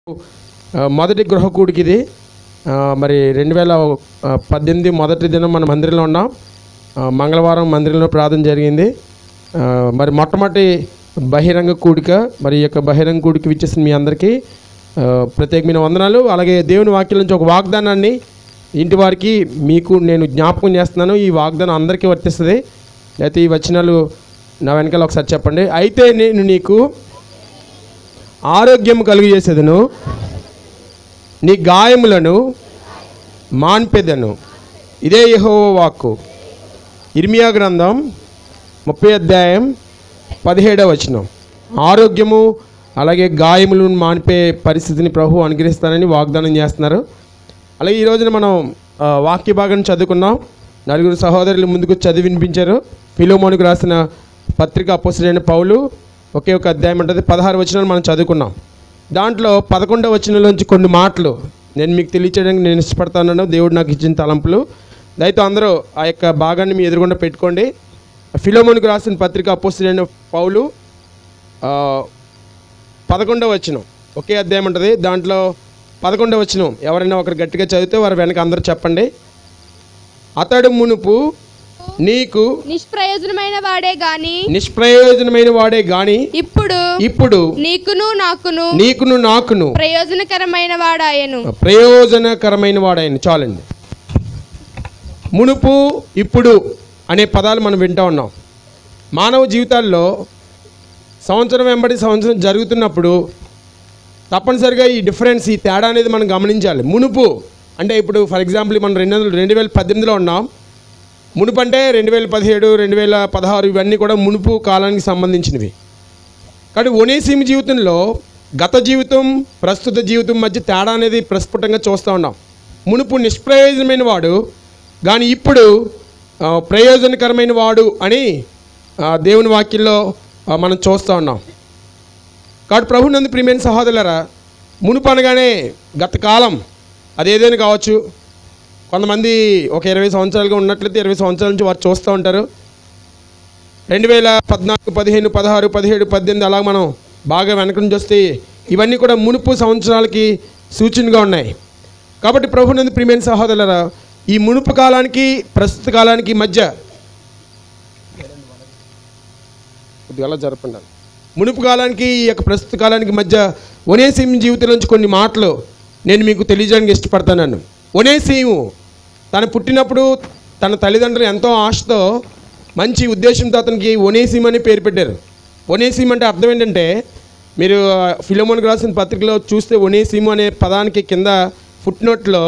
ఆ, మొదటి గృహకూడికి ఇది ఆ, మరి రెండు వేల ఆ, పద్దెనిమిది మొదటి దినం మన మందిరంలో ఉన్నాం ఆ, మంగళవారం మందిరంలో ప్రార్థన జరిగింది ఆ, మరి మొట్టమొదటి బహిరంగ కూడిక మరి ఈ యొక్క బహిరంగ కూడికి విచ్చేసిన మీ అందరికీ ఆ, ప్రత్యేకమైన వందనాలు అలాగే దేవుని వాక్యం నుంచి ఒక వాగ్దానాన్ని ఇంటి వారికి మీకు నేను జ్ఞాపకం చేస్తున్నాను ఈ వాగ్దానం అందరికీ వర్తిస్తుంది అయితే ఈ వచనాలు నా వెనకాల ఒకసారి చెప్పండి అయితే నేను నీకు ఆరోగ్యం కలుగజేసేదను నీ గాయములను మాన్పెదను ఇదే యెహోవా వాక్కు ఇర్మియా గ్రంథం ముప్పై అధ్యాయం పదిహేడవ వచనం ఆరోగ్యము అలాగే గాయములను మాన్పే పరిస్థితిని ప్రభు అనుగ్రహిస్తానని వాగ్దానం చేస్తున్నారు అలాగే ఈ రోజున మనం ఆ, వాక్య భాగం చదువుకున్నాం నలుగురు సహోదరులు ముందుకు చదివి వినిపించారు ఫిలోమోనికి రాసిన పత్రిక అపోసరైన పౌలు ఒకే ఒక అధ్యాయం ఉంటుంది పదహారు వచనాలు మనం చదువుకున్నాం దాంట్లో పదకొండవ వచనంలోంచి కొన్ని మాటలు నేను మీకు తెలియచేయడానికి నేను ఇష్టపడతాను దేవుడు నాకు ఇచ్చిన తలంపులు దయతో అందరూ ఆ యొక్క భాగాన్ని మీ ఎదురుగుండా పెట్టుకోండి ఫిలోమోనికి రాసిన పత్రిక అపోసరైన పౌలు ఆ, పదకొండవ వచనం ఒకే అధ్యాయం ఉంటుంది దాంట్లో పదకొండవ వచనం ఎవరైనా ఒకరు గట్టిగా చదివితే వారు వెనక అందరూ చెప్పండి అతడు మునుపు నీకు నిష్ప్రయోజనమైన వాడే గాని నిష్ప్రయోజనమైన వాడే గాని ఇప్పుడు ఇప్పుడు నీకును నాకును నీకును నాకును ప్రయోజనకరమైన వాడాయను ప్రయోజనకరమైన వాడైన చాలండి మునుపు ఇప్పుడు అనే పదాలు మనం వింటూ ఉన్నాం మానవ జీవితాల్లో సంవత్సరం వెంబడి సంవత్సరం జరుగుతున్నప్పుడు తప్పనిసరిగా ఈ డిఫరెన్స్ ఈ తేడా అనేది మనం గమనించాలి మునుపు అంటే ఇప్పుడు ఫర్ ఎగ్జాంపుల్ మనం రెండు వందల రెండు వేల పద్దెనిమిదిలో ఉన్నాం మునుపు అంటే రెండు వేల పదిహేడు రెండు వేల పదహారు ఇవన్నీ కూడా మునుపు కాలానికి సంబంధించినవి కానీ ఒనేసీమి జీవితంలో గత జీవితం ప్రస్తుత జీవితం మధ్య తేడా అనేది ప్రస్ఫుటంగా చూస్తూ ఉన్నాం మునుపు నిష్ప్రయోజనమైన వాడు కానీ ఇప్పుడు ఆ, ప్రయోజనకరమైన వాడు అని ఆ, దేవుని వాక్యంలో ఆ, మనం చూస్తూ ఉన్నాం కాబట్టి ప్రభు నందు ప్రియమైన సహోదరులరా మునుపు అనగానే గత కాలం అది ఏదైనా కావచ్చు కొంతమంది ఒక ఇరవై సంవత్సరాలుగా ఉన్నట్లయితే ఇరవై సంవత్సరాల నుంచి వారు చూస్తూ ఉంటారు రెండు వేల పద్నాలుగు పదిహేను పదహారు పదిహేడు పద్దెనిమిది అలా మనం బాగా వెనక నుంచి వస్తే ఇవన్నీ కూడా మునుపు సంవత్సరాలకి సూచనగా ఉన్నాయి కాబట్టి ప్రభునందు ప్రియమైన సహోదరులరా ఈ మునుపు కాలానికి ప్రస్తుత కాలానికి మధ్య కొద్దిగా అలా జరపండి మునుపు కాలానికి ఈ యొక్క ప్రస్తుత కాలానికి మధ్య ఒనేసీము జీవితం నుంచి కొన్ని మాటలు నేను మీకు తెలియజేయడానికి ఇష్టపడతాను ఒనేసీము తను పుట్టినప్పుడు తన తల్లిదండ్రులు ఎంతో ఆశతో మంచి ఉద్దేశంతో అతనికి ఒనేసీమ్ అని పేరు పెట్టారు ఒనేసీమ్ అంటే అర్థం ఏంటంటే మీరు ఫిలోమోన్కి రాసిన పత్రికలో చూస్తే ఒనేసీము అనే పదానికి కింద ఫుట్ నోట్లో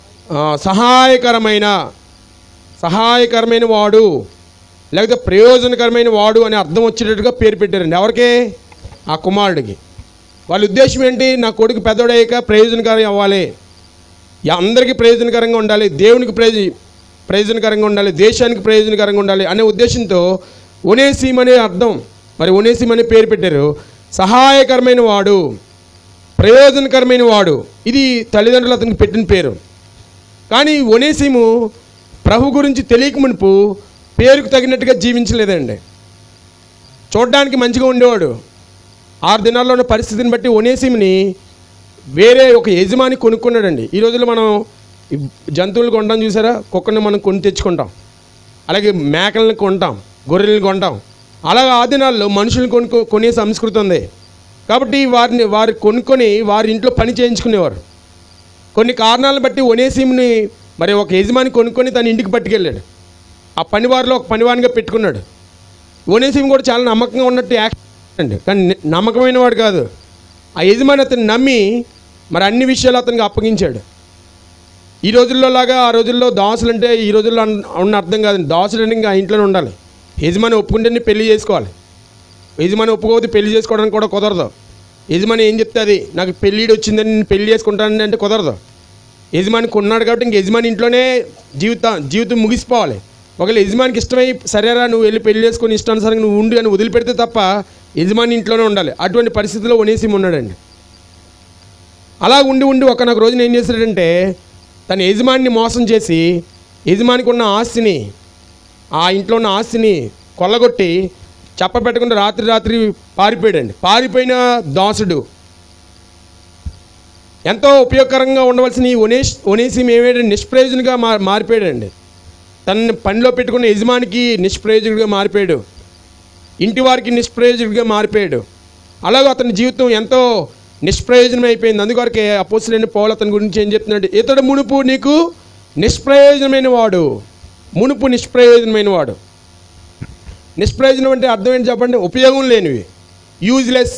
సహాయకరమైన సహాయకరమైన వాడు లేకపోతే ప్రయోజనకరమైన వాడు అని అర్థం వచ్చేటట్టుగా పేరు పెట్టారండి ఎవరికే ఆ కుమారుడికి వాళ్ళ ఉద్దేశం ఏంటి నా కొడుకు పెద్దోడయ్యాక ప్రయోజనకరం అవ్వాలి యా- అందరికీ ప్రయోజనకరంగా ఉండాలి దేవునికి ప్రయోజ ప్రయోజనకరంగా ఉండాలి దేశానికి ప్రయోజనకరంగా ఉండాలి అనే ఉద్దేశంతో ఒనేసీమ్ అనే అర్థం మరి ఒనేసీమ్ అనే పేరు పెట్టారు సహాయకరమైన వాడు ప్రయోజనకరమైన వాడు ఇది తల్లిదండ్రులు అతనికి పెట్టిన పేరు కానీ ఒనేసీము ప్రభు గురించి తెలియక మునుపు పేరుకు తగినట్టుగా జీవించలేదండి చూడడానికి మంచిగా ఉండేవాడు ఆరు దినాల్లో ఉన్న పరిస్థితిని బట్టి ఒనేసిమిని వేరే ఒక యజమాని కొనుక్కున్నాడండి ఈ రోజుల్లో మనం ఈ జంతువులు కొంటాం చూసారా కుక్కని మనం కొని తెచ్చుకుంటాం అలాగే మేకలను కొంటాం గొర్రెలను కొంటాం అలాగే ఆ దినాల్లో మనుషులను కొనుక్కో కొనే సంస్కృతి ఉంది కాబట్టి వారిని వారు కొనుక్కొని వారి ఇంట్లో పని చేయించుకునేవారు కొన్ని కారణాలను బట్టి ఒనేసిమ్ని మరి ఒక యజమాని కొనుక్కొని తన ఇంటికి పట్టుకెళ్ళాడు ఆ పనివారిలో ఒక పనివానిగా పెట్టుకున్నాడు ఒనేసిమ్ కూడా చాలా నమ్మకంగా ఉన్నట్టు యాక్ట్ అండి కానీ ని- నమ్మకమైన వాడు కాదు ఆ యజమాని అతన్ని నమ్మి మరి అన్ని విషయాలు అతనికి అప్పగించాడు ఈ రోజుల్లో లాగా ఆ రోజుల్లో దాసులు అంటే ఈ రోజుల్లో అన్- ఉన్న అర్థం కాదండి దాసులు అంటే ఇంకా ఆ ఇంట్లోనే ఉండాలి యజమాని ఒప్పుకుంటేనే పెళ్లి చేసుకోవాలి యజమాని ఒప్పుకోకపోతే పెళ్లి చేసుకోవడానికి కూడా కుదరదు యజమాని ఏం చెప్తే అది నాకు పెళ్ళిడు వచ్చిందని నేను పెళ్లి చేసుకుంటానని అంటే కుదరదు యజమాని కొన్నాడు కాబట్టి ఇంక యజమాని ఇంట్లోనే జీవితం జీవితం ముగిసిపోవాలి ఒకవేళ యజమానికి ఇష్టమై సరేరా నువ్వు వెళ్ళి పెళ్లి చేసుకొని ఇష్టానుసారంగా నువ్వు ఉండి అని వదిలిపెడితే తప్ప యజమాని ఇంట్లోనే ఉండాలి అటువంటి పరిస్థితిలో ఒనేసిం ఉన్నాడండి అలా ఉండి ఉండి ఒకనొక రోజున ఏం చేశాడంటే తన యజమానిని మోసం చేసి యజమానికి ఉన్న ఆస్తిని ఆ ఇంట్లో ఉన్న ఆస్తిని కొల్లగొట్టి చెప్పబెట్టకుండా రాత్రి రాత్రి పారిపోయాడండి పారిపోయిన దాసుడు ఎంతో ఉపయోగకరంగా ఉండవలసిన ఈ ఒనేష్ ఒనేసిం ఏమేంటి నిష్ప్రయోజనగా మా మారిపోయాడండి తనని పనిలో పెట్టుకున్న యజమానికి నిష్ప్రయోజకుడిగా మారిపోయాడు ఇంటి వారికి నిష్ప్రయోజకుడిగా మారిపోయాడు అలాగే అతని జీవితం ఎంతో నిష్ప్రయోజనం అయిపోయింది అందుకొరకే అపోసులైన పౌలు అతని గురించి ఏం చెప్తున్నాడు ఇతడు మునుపు నీకు నిష్ప్రయోజనమైన వాడు మునుపు నిష్ప్రయోజనమైన వాడు నిష్ప్రయోజనం అంటే అర్థం ఏంటి చెప్పండి ఉపయోగం లేనివి యూజ్లెస్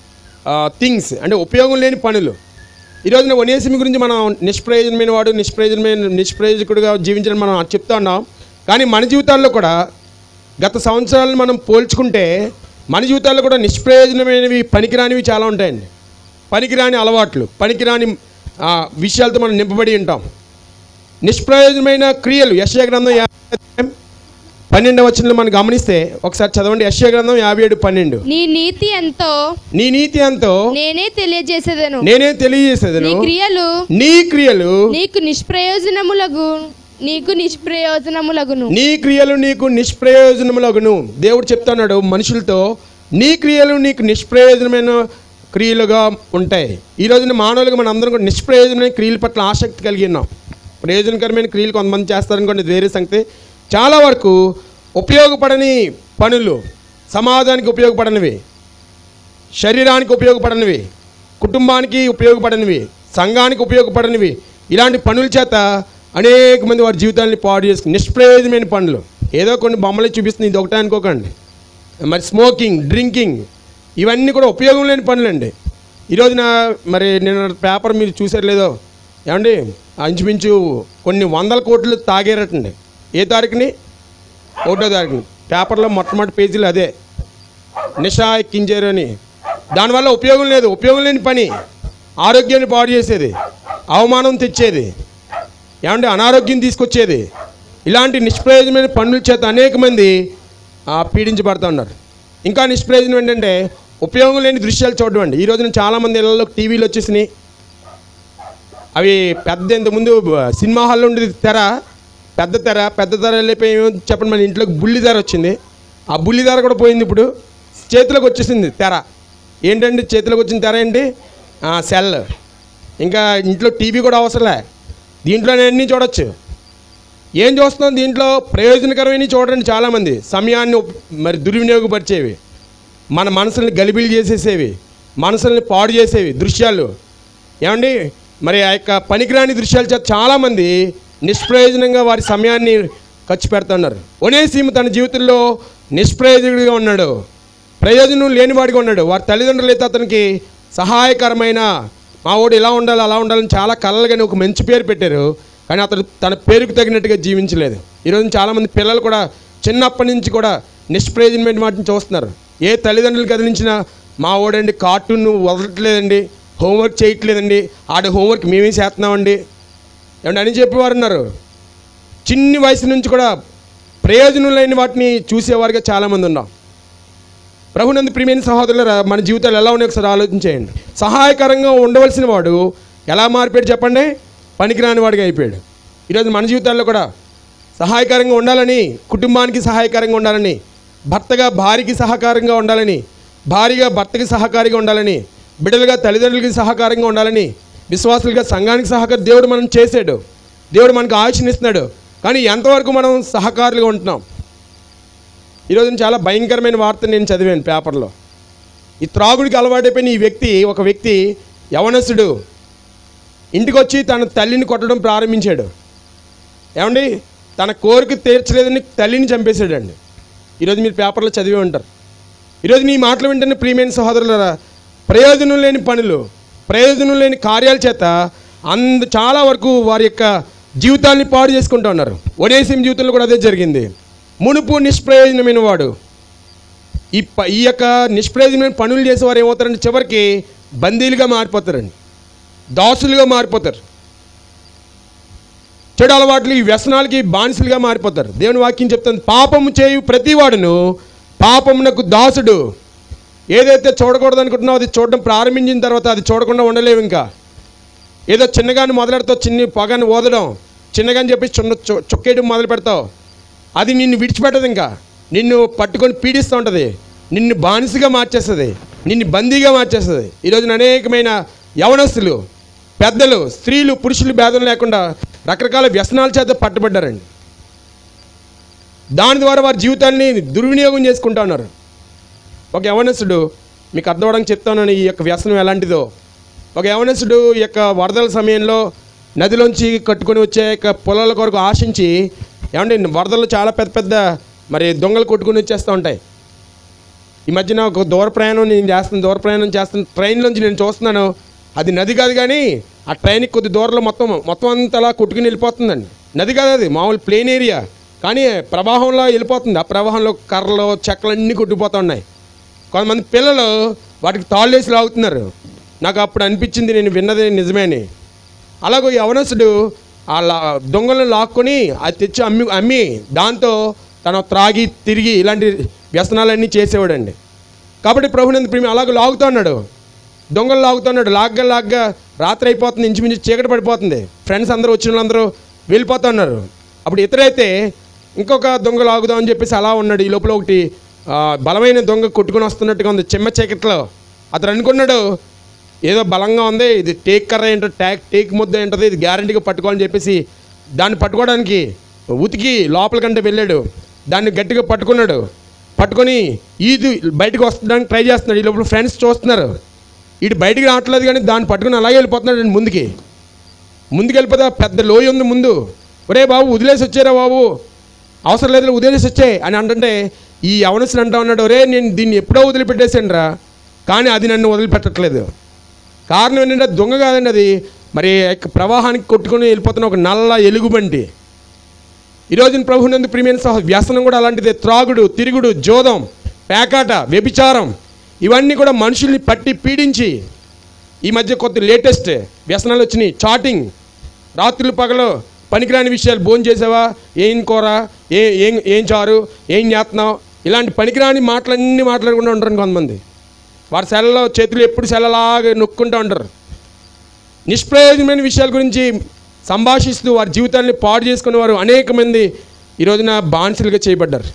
థింగ్స్ అంటే ఉపయోగం లేని పనులు ఈ రోజున వనేసిమి గురించి మనం నిష్ప్రయోజనమైన వాడు నిష్ప్రయోజనమైన నిష్ప్రయోజకుడిగా జీవించడం మనం చెప్తా ఉన్నాం కానీ మన జీవితాల్లో కూడా గత సంవత్సరాలను మనం పోల్చుకుంటే మన జీవితాల్లో కూడా నిష్ప్రయోజనమైనవి పనికిరానివి చాలా ఉంటాయండి పనికిరాని అలవాట్లు పనికిరాని ఆ, విషయాలతో మనం నింపబడి ఉంటాం నిష్ప్రయోజనమైన క్రియలు యశ్య గ్రంథం యాభై అధ్యాయం పన్నెండవ వచనంలో మనం గమనిస్తే ఒకసారి చదవండి యశ్య గ్రంథం యాభై ఏడు పన్నెండు నీ నీతి ఎంతో నీ నీతి ఎంతో నేనే తెలియజేసేదను నేనే నీ తెలియజేసేదను క్రియలు నీ క్రియలు నీకు నిష్ప్రయోజనములగు నీకు నిష్ప్రయోజనములగును నీ క్రియలు నీకు నిష్ప్రయోజనములగును దేవుడు చెప్తున్నాడు మనుషులతో నీ క్రియలు నీకు నిష్ప్రయోజనమైన క్రియలుగా ఉంటాయి ఈ రోజున మానవులుగా మన అందరం కూడా నిష్ప్రయోజనమైన క్రియల పట్ల ఆసక్తి కలిగి ఉన్నాం ప్రయోజనకరమైన క్రియలు కొంతమంది చేస్తారనుకోండి ఇది వేరే సంగతి చాలా వరకు ఉపయోగపడని పనులు సమాజానికి ఉపయోగపడనివి శరీరానికి ఉపయోగపడనివి కుటుంబానికి ఉపయోగపడనివి సంఘానికి ఉపయోగపడనివి ఇలాంటి పనుల చేత అనేక మంది వారి జీవితాన్ని పాడు చేసుకుని నిష్ప్రయోజనమైన పనులు ఏదో కొన్ని బొమ్మలు చూపిస్తుంది ఇది ఒకటే అనుకోకండి మరి స్మోకింగ్ డ్రింకింగ్ ఇవన్నీ కూడా ఉపయోగం లేని పనులండి ఈరోజున మరి నేను పేపర్ మీరు చూసారు లేదో ఏమండి ఇంచుమించు కొన్ని వందల కోట్లు తాగేరటండి ఏ తారీఖుని ఒకటో తారీఖుని పేపర్లో మొట్టమొదటి పేజీలు అదే నిషా ఎక్కించారు అని దానివల్ల ఉపయోగం లేదు ఉపయోగం లేని పని ఆరోగ్యాన్ని పాడు చేసేది అవమానం తెచ్చేది ఏమంటే అనారోగ్యం తీసుకొచ్చేది ఇలాంటి నిష్ప్రయోజనమైన పనుల చేత అనేక మంది ఆ, పీడించబడుతూ ఉన్నారు ఇంకా నిష్ప్రయోజనం ఏంటంటే ఉపయోగం లేని దృశ్యాలు చూడడం అండి ఈ రోజున చాలామంది ఇళ్ళలో టీవీలు వచ్చేసినాయి అవి పెద్ద ఇంతకుముందు సినిమా హాల్లో ఉండేది తెర పెద్ద తెర పెద్ద తెర వెళ్ళిపోయి ఏమో చెప్పండి మన ఇంట్లోకి బుల్లి తెర వచ్చింది ఆ బుల్లి తెర కూడా పోయింది ఇప్పుడు చేతిలోకి వచ్చేసింది తెర ఏంటండి చేతిలోకి వచ్చిన తెర ఏంటి ఆ, సెల్ ఇంకా ఇంట్లో టీవీ కూడా అవసరంలే దీంట్లోనే అన్నీ చూడొచ్చు ఏం చూస్తున్నాం దీంట్లో ప్రయోజనకరమైన చూడండి చాలామంది సమయాన్ని ఉప్- మరి దుర్వినియోగపరిచేవి మన మనసుల్ని గలిబిలి చేసేసేవి మనసుల్ని పాడు చేసేవి దృశ్యాలు ఏమండి మరి ఆ యొక్క పనికిరాని దృశ్యాల చేత చాలామంది నిష్ప్రయోజనంగా వారి సమయాన్ని ఖర్చు పెడుతున్నారు ఒనేసీమ తన జీవితంలో నిష్ప్రయోజకుడిగా ఉన్నాడు ప్రయోజనం లేనివాడిగా ఉన్నాడు వారి తల్లిదండ్రులు అయితే అతనికి సహాయకరమైన మా వాడు ఇలా ఉండాలి అలా ఉండాలని చాలా కలలుగానే ఒక మంచి పేరు పెట్టారు కానీ అతను తన పేరుకు తగినట్టుగా జీవించలేదు ఈరోజు చాలామంది పిల్లలు కూడా చిన్నప్పటి నుంచి కూడా నిష్ప్రయోజనమైన వాటిని చూస్తున్నారు ఏ తల్లిదండ్రులు కదిలించినా మా వాడండి కార్టూన్ వదలట్లేదండి హోంవర్క్ చేయట్లేదండి ఆడ హోంవర్క్ మేమే చేస్తున్నామండి ఏమంటే అని చెప్పేవారు ఉన్నారు చిన్ని వయసు నుంచి కూడా ప్రయోజనం లేని వాటిని చూసేవారుగా చాలామంది ఉన్నాం ప్రభునందు ప్రియమైన సహోదరులరా మన జీవితాలు ఎలా ఉన్నాయో ఒకసారి ఆలోచించేయండి సహాయకరంగా ఉండవలసిన వాడు ఎలా మారిపోయాడు చెప్పండి పనికిరాని వాడిగా అయిపోయాడు ఈరోజు మన జీవితాల్లో కూడా సహాయకరంగా ఉండాలని కుటుంబానికి సహాయకరంగా ఉండాలని భర్తగా భార్యకి సహకారంగా ఉండాలని భార్యగా భర్తకి సహకారిగా ఉండాలని బిడ్డలుగా తల్లిదండ్రులకి సహకారంగా ఉండాలని విశ్వాసులుగా సంఘానికి సహకారం దేవుడు మనం చేసాడు దేవుడు మనకు ఆయుష్నిస్తున్నాడు కానీ ఎంతవరకు మనం సహకారులుగా ఉంటున్నాం ఈరోజు చాలా భయంకరమైన వార్త నేను చదివాను పేపర్లో ఈ త్రాగుడికి అలవాటైపోయిన ఈ వ్యక్తి ఒక వ్యక్తి యవనస్తుడు ఇంటికి వచ్చి తన తల్లిని కొట్టడం ప్రారంభించాడు ఏమండి తన కోరిక తీర్చలేదని తల్లిని చంపేశాడండి ఈరోజు మీరు పేపర్లో చదివే ఉంటారు ఈరోజు నీ మాటలు వింటున్న ప్రియమైన సహోదరులరా ప్రయోజనం లేని పనులు ప్రయోజనం లేని కార్యాల చేత అంద చాలా వరకు వారి యొక్క జీవితాన్ని పాడు చేసుకుంటూ ఉన్నారు ఒనేసిం జీవితంలో కూడా అదే జరిగింది మునుపు నిష్ప్రయోజనమైన వాడు ఈ ప ఈ యొక్క నిష్ప్రయోజనమైన పనులు చేసేవారు ఏమవుతారంటే చివరికి బందీలుగా మారిపోతారండి దాసులుగా మారిపోతారు చెడు అలవాట్లు ఈ వ్యసనాలకి బానిసలుగా మారిపోతారు దేవుని వాక్యం చెప్తుంది పాపము చేయు ప్రతివాడును పాపమునకు దాసుడు ఏదైతే చూడకూడదు అనుకుంటున్నావు అది చూడడం ప్రారంభించిన తర్వాత అది చూడకుండా ఉండలేవు ఇంకా ఏదో చిన్నగాని మొదలెడతావు చిన్ని పొగని ఓదడం చిన్నగాని చెప్పి చిన్న చొ- చొక్కేయడం మొదలు పెడతావు అది నిన్ను విడిచిపెట్టదు ఇంకా నిన్ను పట్టుకొని పీడిస్తూ ఉంటుంది నిన్ను బానిసగా మార్చేస్తుంది నిన్ను బందీగా మార్చేస్తుంది ఈరోజున అనేకమైన యవనస్తులు పెద్దలు స్త్రీలు పురుషులు భేదం లేకుండా రకరకాల వ్యసనాల చేత పట్టుబడ్డారండి దాని ద్వారా వారి జీవితాన్ని దుర్వినియోగం చేసుకుంటా ఉన్నారు ఒక యవనస్తుడు మీకు అర్థం అవడానికి చెప్తాను ఈ యొక్క వ్యసనం ఎలాంటిదో ఒక యవనస్తుడు ఈ యొక్క వరదల సమయంలో నదిలోంచి కట్టుకొని వచ్చే యొక్క పొలాల కొరకు ఆశించి ఏమంటే వరదలు చాలా పెద్ద పెద్ద మరి దొంగలు కొట్టుకొని వచ్చేస్తూ ఉంటాయి ఈ మధ్యన ఒక దూర ప్రయాణం నేను చేస్తాను దూర ప్రయాణం చేస్తాను ట్రైన్లోంచి నేను చూస్తున్నాను అది నది కాదు కానీ ఆ ట్రైన్కి కొద్ది దూరంలో మొత్తం మొత్తం అంతా అలా కొట్టుకుని వెళ్ళిపోతుందండి నది కాదు అది మామూలు ప్లేన్ ఏరియా కానీ ప్రవాహంలో వెళ్ళిపోతుంది ఆ ప్రవాహంలో కర్రలు చెక్కలు అన్నీ కొట్టుకుపోతూ ఉన్నాయి కొంతమంది పిల్లలు వాటికి తాళ్ళేసి లాగుతున్నారు నాకు అప్పుడు అనిపించింది నేను విన్నది నిజమే అని అలాగే యవనస్తుడు ఆ లా దొంగలను లాక్కొని అది తెచ్చి అమ్మి అమ్మి దాంతో తను త్రాగి తిరిగి ఇలాంటి వ్యసనాలన్నీ చేసేవాడండి కాబట్టి ప్రభునందు ప్రేమి అలాగ లాగుతూ ఉన్నాడు దొంగలు లాగుతూ ఉన్నాడు లాగ్గా లాగ్గా రాత్రి అయిపోతుంది ఇంచుమించు చీకటి పడిపోతుంది ఫ్రెండ్స్ అందరూ వచ్చిన వాళ్ళందరూ వెళ్ళిపోతూ ఉన్నారు అప్పుడు ఇతరైతే ఇంకొక దొంగ లాగుదామని చెప్పేసి అలా ఉన్నాడు ఈ లోపల ఒకటి ఆ, బలమైన దొంగ కొట్టుకొని వస్తున్నట్టుగా ఉంది చెమ్మ చీకట్లో అతను అనుకున్నాడు ఏదో బలంగా ఉంది ఇది టేక్ కర్ర ఏంటో టేక్ టేక్ ముద్ద ఏంటది ఇది గ్యారంటీగా పట్టుకోవాలని చెప్పేసి దాన్ని పట్టుకోవడానికి ఉతికి లోపలికంటే వెళ్ళాడు దాన్ని గట్టిగా పట్టుకున్నాడు పట్టుకొని ఈది బయటకు వస్తడానికి ట్రై చేస్తున్నాడు ఈ లోపల ఫ్రెండ్స్ చూస్తున్నారు ఇటు బయటికి రావట్లేదు కానీ దాన్ని పట్టుకుని అలాగే వెళ్ళిపోతున్నాడు అండి ముందుకి ముందుకు వెళ్ళిపోతే ఆ పెద్ద లోయ ఉంది ముందు ఒరే బాబు వదిలేసి వచ్చారా బాబు అవసరం లేదు వదిలేసి వచ్చే అని అంటుంటే ఈ అవనసులు అంటా ఉన్నాడు ఒరే నేను దీన్ని ఎప్పుడో వదిలిపెట్టేసాను రా కానీ అది నన్ను వదిలిపెట్టట్లేదు కారణం ఏంటంటే దొంగ కాదండి అది మరి ఆ యొక్క ప్రవాహానికి కొట్టుకొని వెళ్ళిపోతున్న ఒక నల్ల ఎలుగుబంటి ఈరోజు ప్రభునందు ప్రియమైన సహ వ్యసనం కూడా అలాంటిదే త్రాగుడు తిరుగుడు జోదం పేకాట వ్యభిచారం ఇవన్నీ కూడా మనుషుల్ని పట్టి పీడించి ఈ మధ్య కొత్త లేటెస్ట్ వ్యసనాలు వచ్చినాయి చాటింగ్ రాత్రులు పగలు పనికిరాని విషయాలు భోజనం చేసావా ఏం కూర ఏ ఏం ఏం చారు ఏం చేస్తున్నావు ఇలాంటి పనికిరాని మాటలన్నీ మాట్లాడకుండా ఉంటారు కొంతమంది వారి సెలలో చేతులు ఎప్పుడు సెలలాగా నొక్కుంటూ ఉంటారు నిష్ప్రయోజనమైన విషయాల గురించి సంభాషిస్తూ వారి జీవితాన్ని పాడు చేసుకునే వారు అనేక మంది ఈ రోజున బానిసలుగా చేయబడ్డారు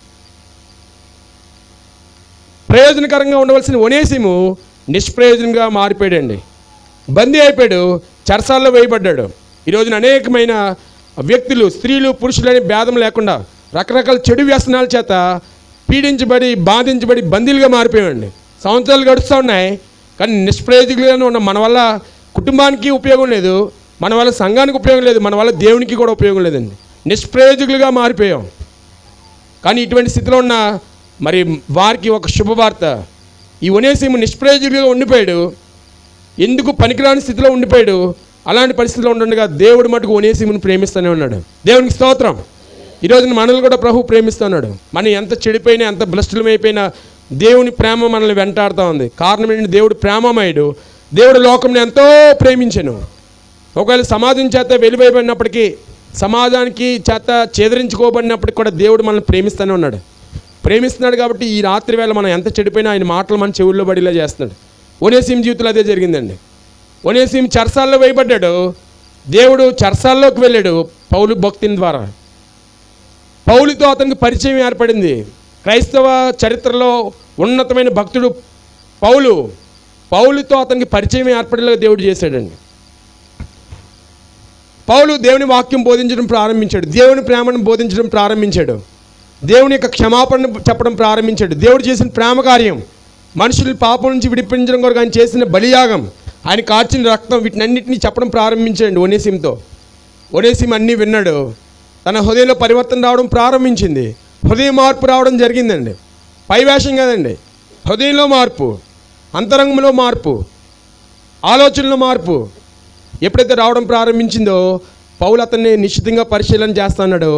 ప్రయోజనకరంగా ఉండవలసిన ఒనేసిము నిష్ప్రయోజనంగా మారిపోయాడండి బందీ అయిపోయాడు చరసాల్లో వేయబడ్డాడు ఈ రోజున అనేకమైన వ్యక్తులు స్త్రీలు పురుషులని భేదం లేకుండా రకరకాల చెడు వ్యసనాల చేత పీడించబడి బాధించబడి బందీలుగా మారిపోయామండి సంవత్సరాలు గడుస్తూ ఉన్నాయి కానీ నిష్ప్రయోజకులుగానే ఉన్న మన వల్ల కుటుంబానికి ఉపయోగం లేదు మన వల్ల సంఘానికి ఉపయోగం లేదు మన వల్ల దేవునికి కూడా ఉపయోగం లేదండి నిష్ప్రయోజకులుగా మారిపోయాం కానీ ఇటువంటి స్థితిలో ఉన్న మరి వారికి ఒక శుభవార్త ఈ ఒనేసిము నిష్ప్రయోజకులుగా ఉండిపోయాడు ఎందుకు పనికిరాని స్థితిలో ఉండిపోయాడు అలాంటి పరిస్థితిలో ఉండగా దేవుడు మటుకు ఒనేసిమును ప్రేమిస్తూనే ఉన్నాడు దేవునికి స్తోత్రం ఈరోజు మనల్ని కూడా ప్రభు ప్రేమిస్తున్నాడు మనం ఎంత చెడిపోయినా ఎంత భ్రష్టులమైపోయినా దేవుని ప్రేమ మనల్ని వెంటాడుతూ ఉంది కారణం ఏంటంటే దేవుడు ప్రేమమయుడు దేవుడు లోకంని ఎంతో ప్రేమించను ఒకవేళ సమాజం చేత వెలువైపోయినప్పటికీ సమాజానికి చేత చేదరించుకోబడినప్పటికి కూడా దేవుడు మనల్ని ప్రేమిస్తూనే ఉన్నాడు ప్రేమిస్తున్నాడు కాబట్టి ఈ రాత్రి వేళ మనం ఎంత చెడిపోయినా ఆయన మాటలు మన చెవుల్లో పడేలా చేస్తున్నాడు ఒనేసీం జీవితంలో అదే జరిగిందండి ఒనేసీం చర్సాల్లో వేయబడ్డాడు దేవుడు చర్సాల్లోకి వెళ్ళాడు పౌలు భక్తిని ద్వారా పౌలుతో అతనికి పరిచయం ఏర్పడింది క్రైస్తవ చరిత్రలో ఉన్నతమైన భక్తుడు పౌలు పౌలుతో అతనికి పరిచయం ఏర్పడేలా దేవుడు చేశాడండి పౌలు దేవుని వాక్యం బోధించడం ప్రారంభించాడు దేవుని ప్రేమను బోధించడం ప్రారంభించాడు దేవుని యొక్క క్షమాపణ చెప్పడం ప్రారంభించాడు దేవుడు చేసిన ప్రేమ కార్యం మనుషులు పాపం నుంచి విడిపించడం కొరకు ఆయన చేసిన బలియాగం ఆయన కార్చిన రక్తం వీటినన్నింటినీ చెప్పడం ప్రారంభించాడు ఒనేసిమ్తో ఒనేసిం అన్నీ విన్నాడు తన హృదయంలో పరివర్తన రావడం ప్రారంభించింది హృదయ మార్పు రావడం జరిగిందండి పైవేషం కాదండి హృదయంలో మార్పు అంతరంగంలో మార్పు ఆలోచనలో మార్పు ఎప్పుడైతే రావడం ప్రారంభించిందో పౌలు అతన్ని నిశ్చితంగా పరిశీలన చేస్తున్నాడు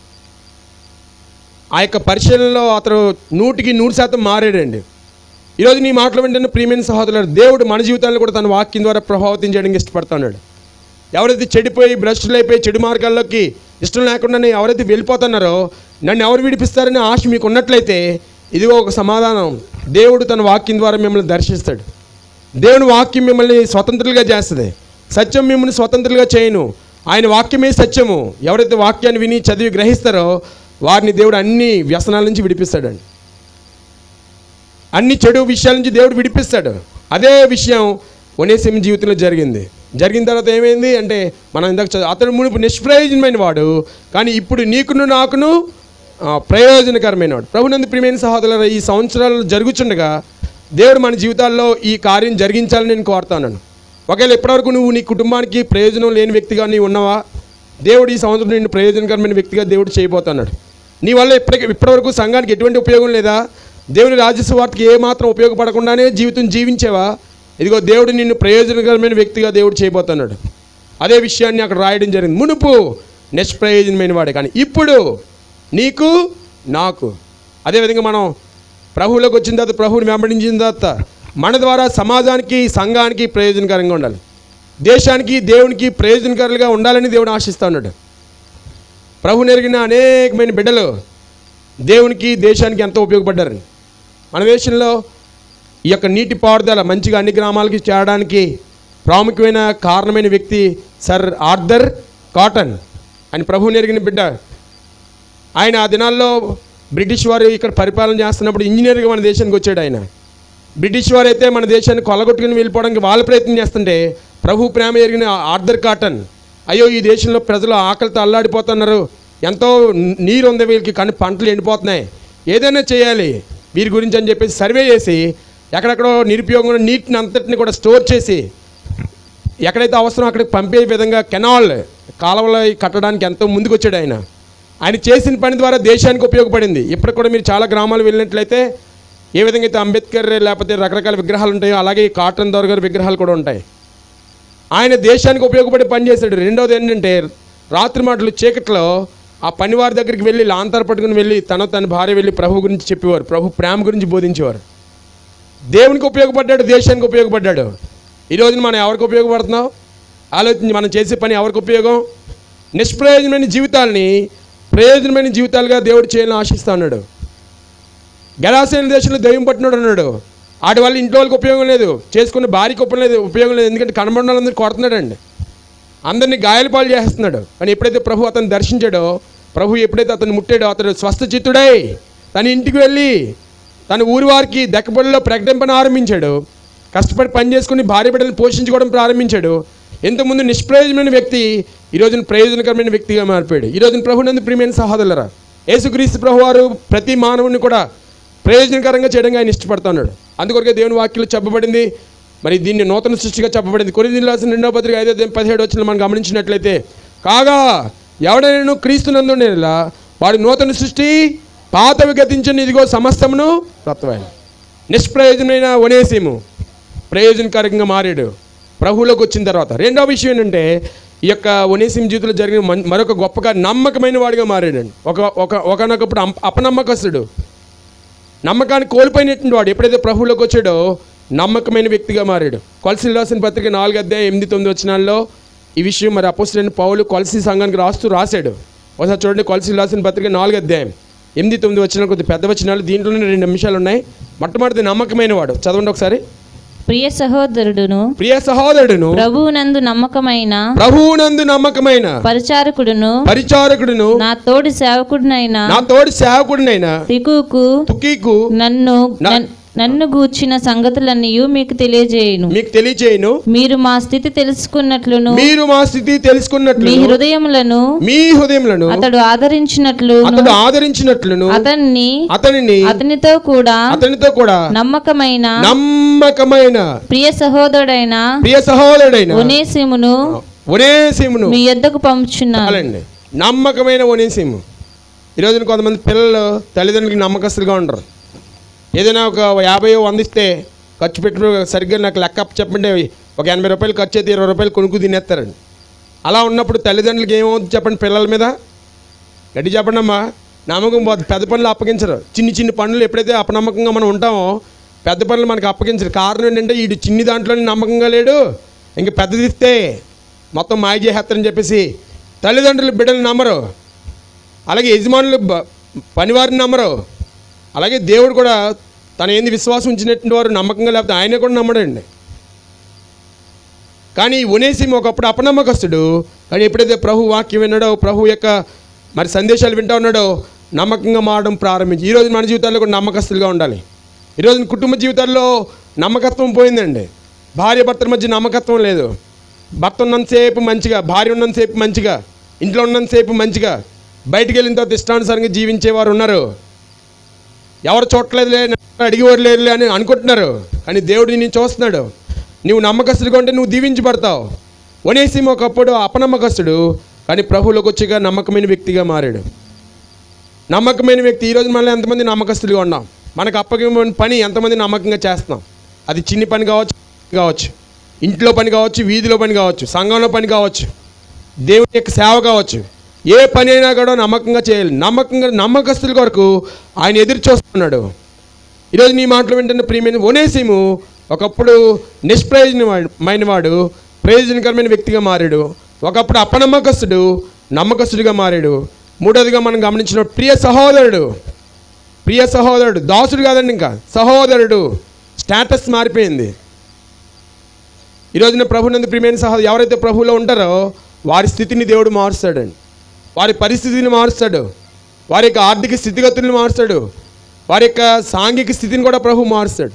ఆ యొక్క పరిశీలనలో అతను నూటికి నూరు శాతం మారాడండి ఈరోజు నీ మాటలు వింటున్న ప్రియమైన సహోదరులు దేవుడు మన జీవితాలను కూడా తన వాక్యం ద్వారా ప్రభావితం చేయడానికి ఇష్టపడుతున్నాడు ఎవరైతే చెడిపోయి భ్రష్టులు అయిపోయి చెడు మార్గాల్లోకి ఇష్టం లేకుండానే ఎవరైతే వెళ్ళిపోతున్నారో నన్ను ఎవరు విడిపిస్తారనే ఆశ మీకు ఉన్నట్లయితే ఇదిగో ఒక సమాధానం దేవుడు తన వాక్యం ద్వారా మిమ్మల్ని దర్శిస్తాడు దేవుని వాక్యం మిమ్మల్ని స్వతంత్రులుగా చేస్తుంది సత్యం మిమ్మల్ని స్వతంత్రులుగా చేయను ఆయన వాక్యమే సత్యము ఎవరైతే వాక్యాన్ని విని చదివి గ్రహిస్తారో వారిని దేవుడు అన్ని వ్యసనాల నుంచి విడిపిస్తాడండి అన్ని చెడు విషయాల నుంచి దేవుడు విడిపిస్తాడు అదే విషయం ఒనేసిం జీవితంలో జరిగింది జరిగిన తర్వాత ఏమైంది అంటే మనం ఇందాక చదువు అతడు మునుపు నిష్ప్రయోజనమైన వాడు కానీ ఇప్పుడు నీకును నాకును ఆ, ప్రయోజనకరమైన వాడు ప్రభునందు ప్రియమైన సహోదరుల ఈ సంవత్సరాలు జరుగుచుండగా దేవుడు మన జీవితాల్లో ఈ కార్యం జరిగించాలని నేను కోరుతాను ఒకవేళ ఇప్పటివరకు నువ్వు నీ కుటుంబానికి ప్రయోజనం లేని వ్యక్తిగా నీవు ఉన్నావా దేవుడు ఈ సంవత్సరం నిన్ను ప్రయోజనకరమైన వ్యక్తిగా దేవుడు చేయబోతున్నాడు నీ వల్ల ఇప్పటికి ఇప్పటివరకు సంఘానికి ఎటువంటి ఉపయోగం లేదా దేవుని రాజ్యస్వార్తకి ఏమాత్రం ఉపయోగపడకుండానే జీవితం జీవించేవా ఇదిగో దేవుడు నిన్ను ప్రయోజనకరమైన వ్యక్తిగా దేవుడు చేయబోతున్నాడు అదే విషయాన్ని అక్కడ రాయడం జరిగింది మునుపు నిష్ప్రయోజనమైన వాడే కానీ ఇప్పుడు నీకు నాకు అదేవిధంగా మనం ప్రభువులోకి వచ్చిన తర్వాత ప్రభువుని వెంబడించిన తర్వాత మన ద్వారా సమాజానికి సంఘానికి ప్రయోజనకరంగా ఉండాలి దేశానికి దేవునికి ప్రయోజనకరంగా ఉండాలని దేవుడు ఆశిస్తూ ఉన్నాడు ప్రభు నెరిగిన అనేకమైన బిడ్డలు దేవునికి దేశానికి ఎంతో ఉపయోగపడ్డారు మన దేశంలో ఈ యొక్క నీటి పారుదల మంచిగా అన్ని గ్రామాలకి చేరడానికి ప్రాముఖ్యమైన కారణమైన వ్యక్తి సర్ ఆర్థర్ కాటన్ అని ప్రభు నెరిగిన బిడ్డ ఆయన ఆ దినాల్లో బ్రిటిష్ వారు ఇక్కడ పరిపాలన చేస్తున్నప్పుడు ఇంజనీర్గా మన దేశానికి వచ్చాడు ఆయన బ్రిటిష్ వారు అయితే మన దేశాన్ని కొల్లగొట్టుకుని వెళ్ళిపోవడానికి వాళ్ళు ప్రయత్నం చేస్తుంటే ప్రభు ప్రేమ ఎరిగిన ఆర్థర్ కాటన్ అయ్యో ఈ దేశంలో ప్రజలు ఆకలితో అల్లాడిపోతున్నారు ఎంతో నీరు ఉంది వీళ్ళకి కానీ పంటలు ఎండిపోతున్నాయి ఏదైనా చేయాలి వీరి గురించి అని చెప్పేసి సర్వే చేసి ఎక్కడెక్కడో నిరుపయోగం ఉన్న నీటిని అంతటిని కూడా స్టోర్ చేసి ఎక్కడైతే అవసరం అక్కడికి పంపే విధంగా కెనాల్ కాలువలు కట్టడానికి ఎంతో ముందుకు వచ్చాడు ఆయన ఆయన చేసిన పని ద్వారా దేశానికి ఉపయోగపడింది ఇప్పటికి కూడా మీరు చాలా గ్రామాలు వెళ్ళినట్లయితే ఏ విధంగా అయితే అంబేద్కర్ లేకపోతే రకరకాల విగ్రహాలు ఉంటాయో అలాగే ఈ కాటన్ దొర గారి విగ్రహాలు కూడా ఉంటాయి ఆయన దేశానికి ఉపయోగపడి పని చేశాడు రెండోది ఏంటంటే రాత్రి మాటలు చీకట్లో ఆ పనివారి దగ్గరికి వెళ్ళి లాంతర పట్టుకుని వెళ్ళి తన తన భార్య వెళ్ళి ప్రభు గురించి చెప్పేవారు ప్రభు ప్రేమ గురించి బోధించేవారు దేవునికి ఉపయోగపడ్డాడు దేశానికి ఉపయోగపడ్డాడు ఈ రోజున మనం ఎవరికి ఉపయోగపడుతున్నాం ఆలోచించి మనం చేసే పని ఎవరికి ఉపయోగం నిష్ప్రయోజనమైన జీవితాల్ని ప్రయోజనమైన జీవితాలుగా దేవుడు చేయాలని ఆశిస్తా ఉన్నాడు గలాసైన దేశంలో దెయ్యం పట్టినాడు అన్నాడు ఆడి వల్ల ఇంట్లో వాళ్ళకి ఉపయోగం లేదు చేసుకున్న భార్యకి ఉపయోగం లేదు ఉపయోగం లేదు ఎందుకంటే కనబడిన వాళ్ళందరూ కొడుతున్నాడండి అందరినీ గాయాల పాలు చేస్తున్నాడు కానీ ఎప్పుడైతే ప్రభు అతను దర్శించాడో ప్రభు ఎప్పుడైతే అతను ముట్టాడో అతడు స్వస్థ చిత్తుడై తన ఇంటికి వెళ్ళి తన ఊరి వారికి దక్కబడిలో ప్రకటింపన ఆరంభించాడు కష్టపడి పని చేసుకుని భార్య బిడ్డలను పోషించుకోవడం ప్రారంభించాడు ఇంతకుముందు నిష్ప్రయోజనమైన వ్యక్తి ఈ రోజున ప్రయోజనకరమైన వ్యక్తిగా మారిపోయాడు ఈ రోజున ప్రభునందు ప్రియమైన సహోదరులరా యేసుక్రీస్తు ప్రభు వారు ప్రతి మానవుని కూడా ప్రయోజనకరంగా చేయడానికి ఆయన ఇష్టపడుతున్నాడు అందుకొరకే దేవుని వాక్యంలో చెప్పబడింది మరి దీన్ని నూతన సృష్టిగా చెప్పబడింది కొన్ని రాసిన రెండవ పత్రిక ఐదో అధ్యాయం పదిహేడు వచ్చిన మనం గమనించినట్లయితే కాగా ఎవడైనా క్రీస్తునందునేలా వాడి నూతన సృష్టి పాతవి గతించిన ఇదిగో సమస్తమును రత్వమైన నిష్ప్రయోజనమైన వనేసిము ప్రయోజనకరంగా మారాడు ప్రభువులోకి వచ్చిన తర్వాత రెండో విషయం ఏంటంటే ఈ యొక్క ఒనేసిం జీవితంలో జరిగిన మన్- మరొక గొప్పగా నమ్మకమైన వాడిగా మారాడండి ఒక ఒక ఒకనొకప్పుడు అం- అపనమ్మకస్తుడు నమ్మకాన్ని కోల్పోయినటువంటి వాడు ఎప్పుడైతే ప్రభువులోకి వచ్చాడో నమ్మకమైన వ్యక్తిగా మారాడు కొలసి రాసిన పత్రిక నాలుగు అధ్యాయం ఎనిమిది తొమ్మిది వచ్చినాల్లో ఈ విషయం మరి అపోజిట్ పౌలు కొలసి సంఘానికి రాస్తూ రాశాడు ఒకసారి చూడండి కొలసి రాసిన పత్రిక నాలుగు అధ్యాయం ఎనిమిది తొమ్మిది వచ్చిన కొద్ది పెద్ద వచనాలు దీంట్లోనే రెండు నిమిషాలు ఉన్నాయి మొట్టమొదటి నమ్మకమైన వాడు చదవండి ఒకసారి ప్రియ సహోదరుడును ప్రియ సహోదరుడును ప్రభువునందు నమ్మకమైన ప్రభువునందు నమ్మకమైన పరిచారకుడును పరిచారకుడును నా తోడి సేవకుడినైన నా తోటి సేవకుడినైన తికుకు తుకీకు నన్ను నా- నన్- నన్ను గూర్చిన సంగతులన్నీ మీకు తెలియజేయును మీకు తెలియచేయను మీరు మా స్థితి తెలుసుకున్నట్లును మీరు మా స్థితి తెలుసుకున్నట్లు మీ హృదయములను మీ హృదయములను అతడు ఆదరించినట్లు అతడు ఆదరించినట్లును అతన్ని అతనిని అతనితో కూడా అతనితో కూడా నమ్మకమైన నమ్మకమైన ప్రియ సహోదరుడైన ప్రియ సహోదరుడైన ఒనేసిమును ఒనేసిమును మీ యొద్దకు పంపుచున్నాను చాలండి నమ్మకమైన ఒనేసిము ఈ రోజున కొంతమంది పిల్లలు తల్లిదండ్రులకి నమ్మకస్తులుగా ఉండరు ఏదైనా ఒక యాభై వంద ఇస్తే ఖర్చు పెట్టి సరిగ్గా నాకు లెక్క అప్పు చెప్పండి ఒక ఎనభై రూపాయలు ఖర్చు అయితే ఇరవై రూపాయలు కొనుక్కు తినేస్తారండి అలా ఉన్నప్పుడు తల్లిదండ్రులకి ఏమవుతుంది చెప్పండి పిల్లల మీద గట్టి చెప్పండి అమ్మా నమ్మకం పోతుంది పెద్ద పనులు అప్పగించరు చిన్ని చిన్ని పనులు ఎప్పుడైతే అపనమ్మకంగా మనం ఉంటామో పెద్ద పనులు మనకు అప్పగించరు కారణం ఏంటంటే వీడు చిన్ని దాంట్లోనే నమ్మకంగా లేడు ఇంక పెద్దది ఇస్తే మొత్తం మాయ చేసేస్తారని చెప్పేసి తల్లిదండ్రులు బిడ్డలు నమ్మరు అలాగే యజమానులు బ- పనివారిని నమ్మరు అలాగే దేవుడు కూడా తన ఏంది విశ్వాసం ఉంచినటువంటి వారు నమ్మకంగా లేకపోతే ఆయన కూడా నమ్మడండి కానీ ఉనేసిం ఒకప్పుడు అపనమ్మకస్తుడు కానీ ఎప్పుడైతే ప్రభు వాక్యం విన్నాడో ప్రభు యొక్క మరి సందేశాలు వింటా ఉన్నాడో నమ్మకంగా మారడం ప్రారంభించి ఈరోజు మన జీవితాల్లో కూడా నమ్మకస్తులుగా ఉండాలి ఈరోజు కుటుంబ జీవితాల్లో నమ్మకత్వం పోయిందండి భార్య భర్తల మధ్య నమ్మకత్వం లేదు భర్త ఉన్నంతసేపు మంచిగా భార్య ఉన్నంతసేపు మంచిగా ఇంట్లో ఉన్నంతసేపు మంచిగా బయటికి వెళ్ళిన తర్వాత ఇష్టానుసారంగా జీవించేవారు ఉన్నారు ఎవరు చూడలేదులే నన్ను అడిగేవారు లేరులే అని అనుకుంటున్నారు కానీ దేవుడు నేను చూస్తున్నాడు నువ్వు నమ్మకస్తుడిగా ఉంటే నువ్వు దీవించబడతావు వనేసిమ ఒకప్పుడు అపనమ్మకస్తుడు కానీ ప్రభువులోకి వచ్చాక నమ్మకమైన వ్యక్తిగా మారాడు నమ్మకమైన వ్యక్తి ఈరోజు మనల్ని ఎంతమంది నమ్మకస్తులుగా ఉన్నాం మనకు అప్పగిన పని ఎంతమంది నమ్మకంగా చేస్తున్నాం అది చిన్ని పని కావచ్చు కావచ్చు ఇంట్లో పని కావచ్చు వీధిలో పని కావచ్చు సంఘంలో పని కావచ్చు దేవుని యొక్క సేవ కావచ్చు ఏ పని అయినా కూడా నమ్మకంగా చేయాలి నమ్మకంగా నమ్మకస్తుల కొరకు ఆయన ఎదురు చూస్తున్నాడు ఈరోజు నీ మాటలు వింటున్న ప్రియమైన ఒనేసిము ఒకప్పుడు నిష్ప్రయోజనమైన వాడు ప్రయోజనకరమైన వ్యక్తిగా మారాడు ఒకప్పుడు అపనమ్మకస్తుడు నమ్మకస్తుడిగా మారాడు మూడోదిగా మనం గమనించిన ప్రియ సహోదరుడు ప్రియ సహోదరుడు దాసుడు కాదండి ఇంకా సహోదరుడు స్టేటస్ మారిపోయింది ఈ రోజున ప్రభునందు ప్రియమైన సహోదరు ఎవరైతే ప్రభువులో ఉంటారో వారి స్థితిని దేవుడు మారుస్తాడండి వారి పరిస్థితిని మారుస్తాడు వారి యొక్క ఆర్థిక స్థితిగతులను మారుస్తాడు వారి యొక్క సాంఘిక స్థితిని కూడా ప్రభు మారుస్తాడు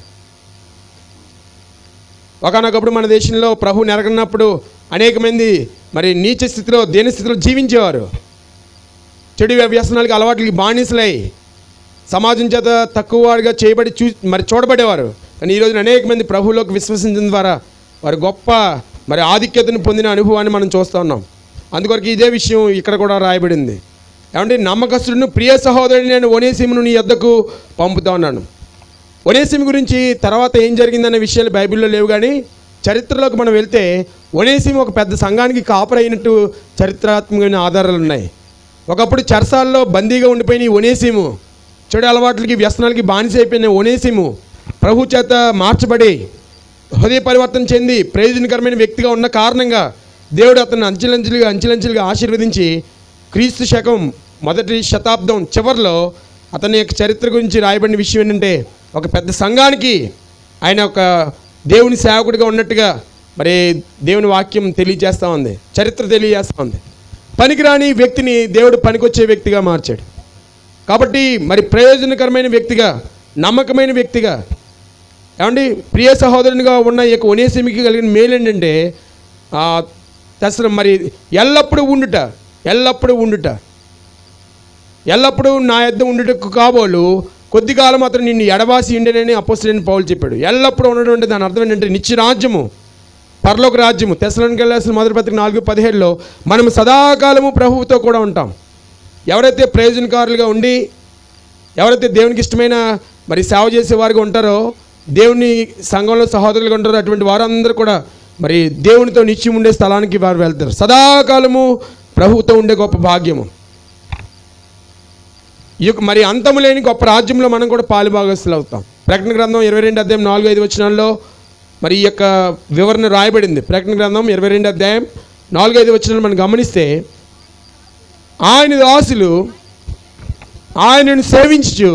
ఒకనొకప్పుడు మన దేశంలో ప్రభు నెరగనప్పుడు అనేక మంది మరి నీచ స్థితిలో దేని స్థితిలో జీవించేవారు చెడు వ్యసనాలకి అలవాట్లకి బానిసలై సమాజం చేత తక్కువ వాడిగా చేయబడి చూ మరి చూడబడేవారు కానీ ఈ రోజున అనేక మంది ప్రభువులోకి విశ్వసించడం ద్వారా వారి గొప్ప మరి ఆధిక్యతను పొందిన అనుభవాన్ని మనం చూస్తూ ఉన్నాం అందుకొరకు ఇదే విషయం ఇక్కడ కూడా రాయబడింది ఏమంటే నమ్మకస్తుడును ప్రియ సహోదరుని నేను ఒనేసిమును నీ యొద్దకు పంపుతా ఉన్నాను ఒనేసిం గురించి తర్వాత ఏం జరిగిందనే విషయాలు బైబిల్లో లేవు కానీ చరిత్రలోకి మనం వెళ్తే ఒనేసిం ఒక పెద్ద సంఘానికి కాపరైనట్టు చరిత్రాత్మకమైన ఆధారాలు ఉన్నాయి ఒకప్పుడు చెరసాల్లో బందీగా ఉండిపోయిన ఈ ఒనేసిము చెడు అలవాట్లకి వ్యసనాలకి బానిస అయిపోయిన ఒనేసిము ప్రభు చేత మార్చబడి హృదయ పరివర్తన చెంది ప్రయోజనకరమైన వ్యక్తిగా ఉన్న కారణంగా దేవుడు అతను అంచెలంచెలుగా అంచెలంచెలుగా ఆశీర్వదించి క్రీస్తు శకం మొదటి శతాబ్దం చివరిలో అతని యొక్క చరిత్ర గురించి రాయబడిన విషయం ఏంటంటే ఒక పెద్ద సంఘానికి ఆయన ఒక దేవుని సేవకుడిగా ఉన్నట్టుగా మరి దేవుని వాక్యం తెలియజేస్తూ ఉంది చరిత్ర తెలియజేస్తూ ఉంది పనికిరాని వ్యక్తిని దేవుడు పనికొచ్చే వ్యక్తిగా మార్చాడు కాబట్టి మరి ప్రయోజనకరమైన వ్యక్తిగా నమ్మకమైన వ్యక్తిగా ఏమండి ప్రియ సహోదరునిగా ఉన్న ఈ యొక్క ఒనేసిమికి కలిగిన మేలు ఏంటంటే ఆ, అసలు మరి ఎల్లప్పుడూ ఉండుట ఎల్లప్పుడూ ఉండుట ఎల్లప్పుడూ నా యొద్ద ఉండుటకు కాబోలు కొద్ది కాలం అతను నిన్ను ఎడబాసి ఉండేనని అపోస్తుడైన పౌలు చెప్పాడు ఎల్లప్పుడూ ఉండడం అంటే దాని అర్థం ఏంటంటే నిత్య రాజ్యము పరలోక రాజ్యము తెసలోనికి వెళ్ళాల్సిన మొదటి పత్రిక నాలుగు పదిహేడులో మనం సదాకాలము ప్రభువుతో కూడా ఉంటాం ఎవరైతే ప్రయోజనకారులుగా ఉండి ఎవరైతే దేవునికి ఇష్టమైన మరి సేవ చేసే వారుగా ఉంటారో దేవుని సంఘంలో సహోదరులుగా ఉంటారో అటువంటి వారందరూ కూడా మరి దేవునితో నిత్యం ఉండే స్థలానికి వారు వెళ్తారు సదాకాలము ప్రభువుతో ఉండే గొప్ప భాగ్యము ఈ యొక్క మరి అంతము లేని గొప్ప రాజ్యంలో మనం కూడా పాలుభాగస్తులు అవుతాం ప్రకటన గ్రంథం ఇరవై రెండు అధ్యాయం నాలుగు ఐదు వచనాల్లో మరి ఈ యొక్క వివరణ రాయబడింది ప్రకటన గ్రంథం ఇరవై రెండు అధ్యాయం నాలుగు ఐదు వచనాలు మనం గమనిస్తే ఆయన దాసులు ఆయనను సేవించు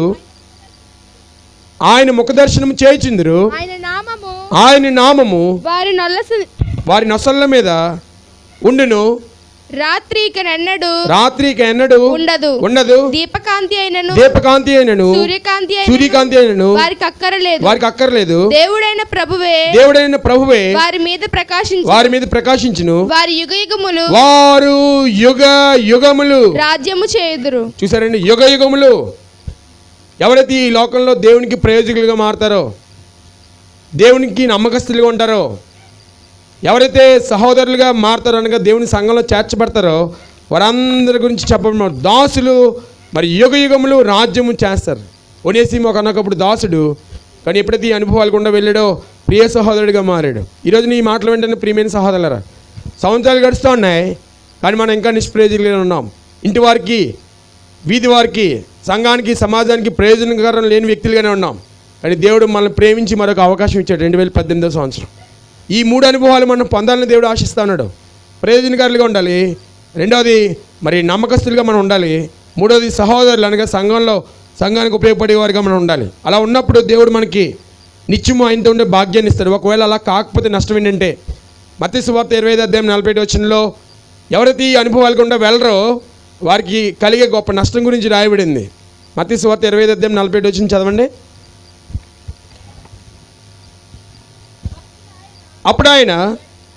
ఆయన ముఖదర్శనం చేయించుందరు ఆయన నామము ఆయన నామము వారి నొల్లసు వారి నొసళ్ళ మీద ఉండును రాత్రి ఇక నెన్నడు రాత్రికి ఎన్నడు ఉండదు ఉండదు దీపకాంతి అయినను దీపకాంతి అయినను సూర్యకాంతి అయినను సూర్యకాంతి అయినను వారికి అక్కరలేదు వారికి అక్కర్లేదు దేవుడైన ప్రభువే దేవుడైన ప్రభువే వారి మీద ప్రకాశించు వారి మీద ప్రకాశించును వారి యుగ యుగములు వారు యుగ యుగములు రాజ్యము చేయుదురు చూసారండి యుగ యుగములు ఎవరైతే ఈ లోకంలో దేవునికి ప్రయోజకులుగా మారతారో దేవునికి నమ్మకస్తులుగా ఉంటారో ఎవరైతే సహోదరులుగా మారతారో అనగా దేవుని సంఘంలో చేర్చబడతారో వారందరి గురించి చెప్పబడిన దాసులు మరి యుగ యుగములు రాజ్యము చేస్తారు ఒనేసిమ ఒక అనకప్పుడు దాసుడు కానీ ఎప్పుడైతే ఈ అనుభవాలు గుండా వెళ్ళాడో ప్రియ సహోదరుడిగా మారాడు ఈరోజు నీ మాటలు వెంటనే ప్రియమైన సహోదరులరా సంవత్సరాలు గడుస్తూ ఉన్నాయి కానీ మనం ఇంకా నిష్ప్రయోజకులుగా ఉన్నాం ఇంటి వారికి వీధి వారికి సంఘానికి సమాజానికి ప్రయోజనకరం లేని వ్యక్తులుగానే ఉన్నాం కానీ దేవుడు మనల్ని ప్రేమించి మరొక అవకాశం ఇచ్చాడు రెండు వేల పద్దెనిమిదో సంవత్సరం ఈ మూడు అనుభవాలు మనం పొందాలని దేవుడు ఆశిస్తా ఉన్నాడు ప్రయోజనకారులుగా ఉండాలి రెండవది మరి నమ్మకస్తులుగా మనం ఉండాలి మూడవది సహోదరులు అనగా సంఘంలో సంఘానికి ఉపయోగపడేవారిగా మనం ఉండాలి అలా ఉన్నప్పుడు దేవుడు మనకి నిత్యము ఆయనతో ఉండే భాగ్యాన్ని ఇస్తాడు ఒకవేళ అలా కాకపోతే నష్టం ఏంటంటే మత్స్య సువార్త ఇరవై ఐదు అధ్యాయం నలభై ఐదు వచ్చినలో ఎవరైతే ఈ అనుభవాలు గుండా వెళ్ళరో వారికి కలిగే గొప్ప నష్టం గురించి రాయబడింది మత్స్య సువార్త ఇరవై ఐదు అధ్యాయం నలభై ఐదు వచ్చిన చదవండి అప్పుడు ఆయన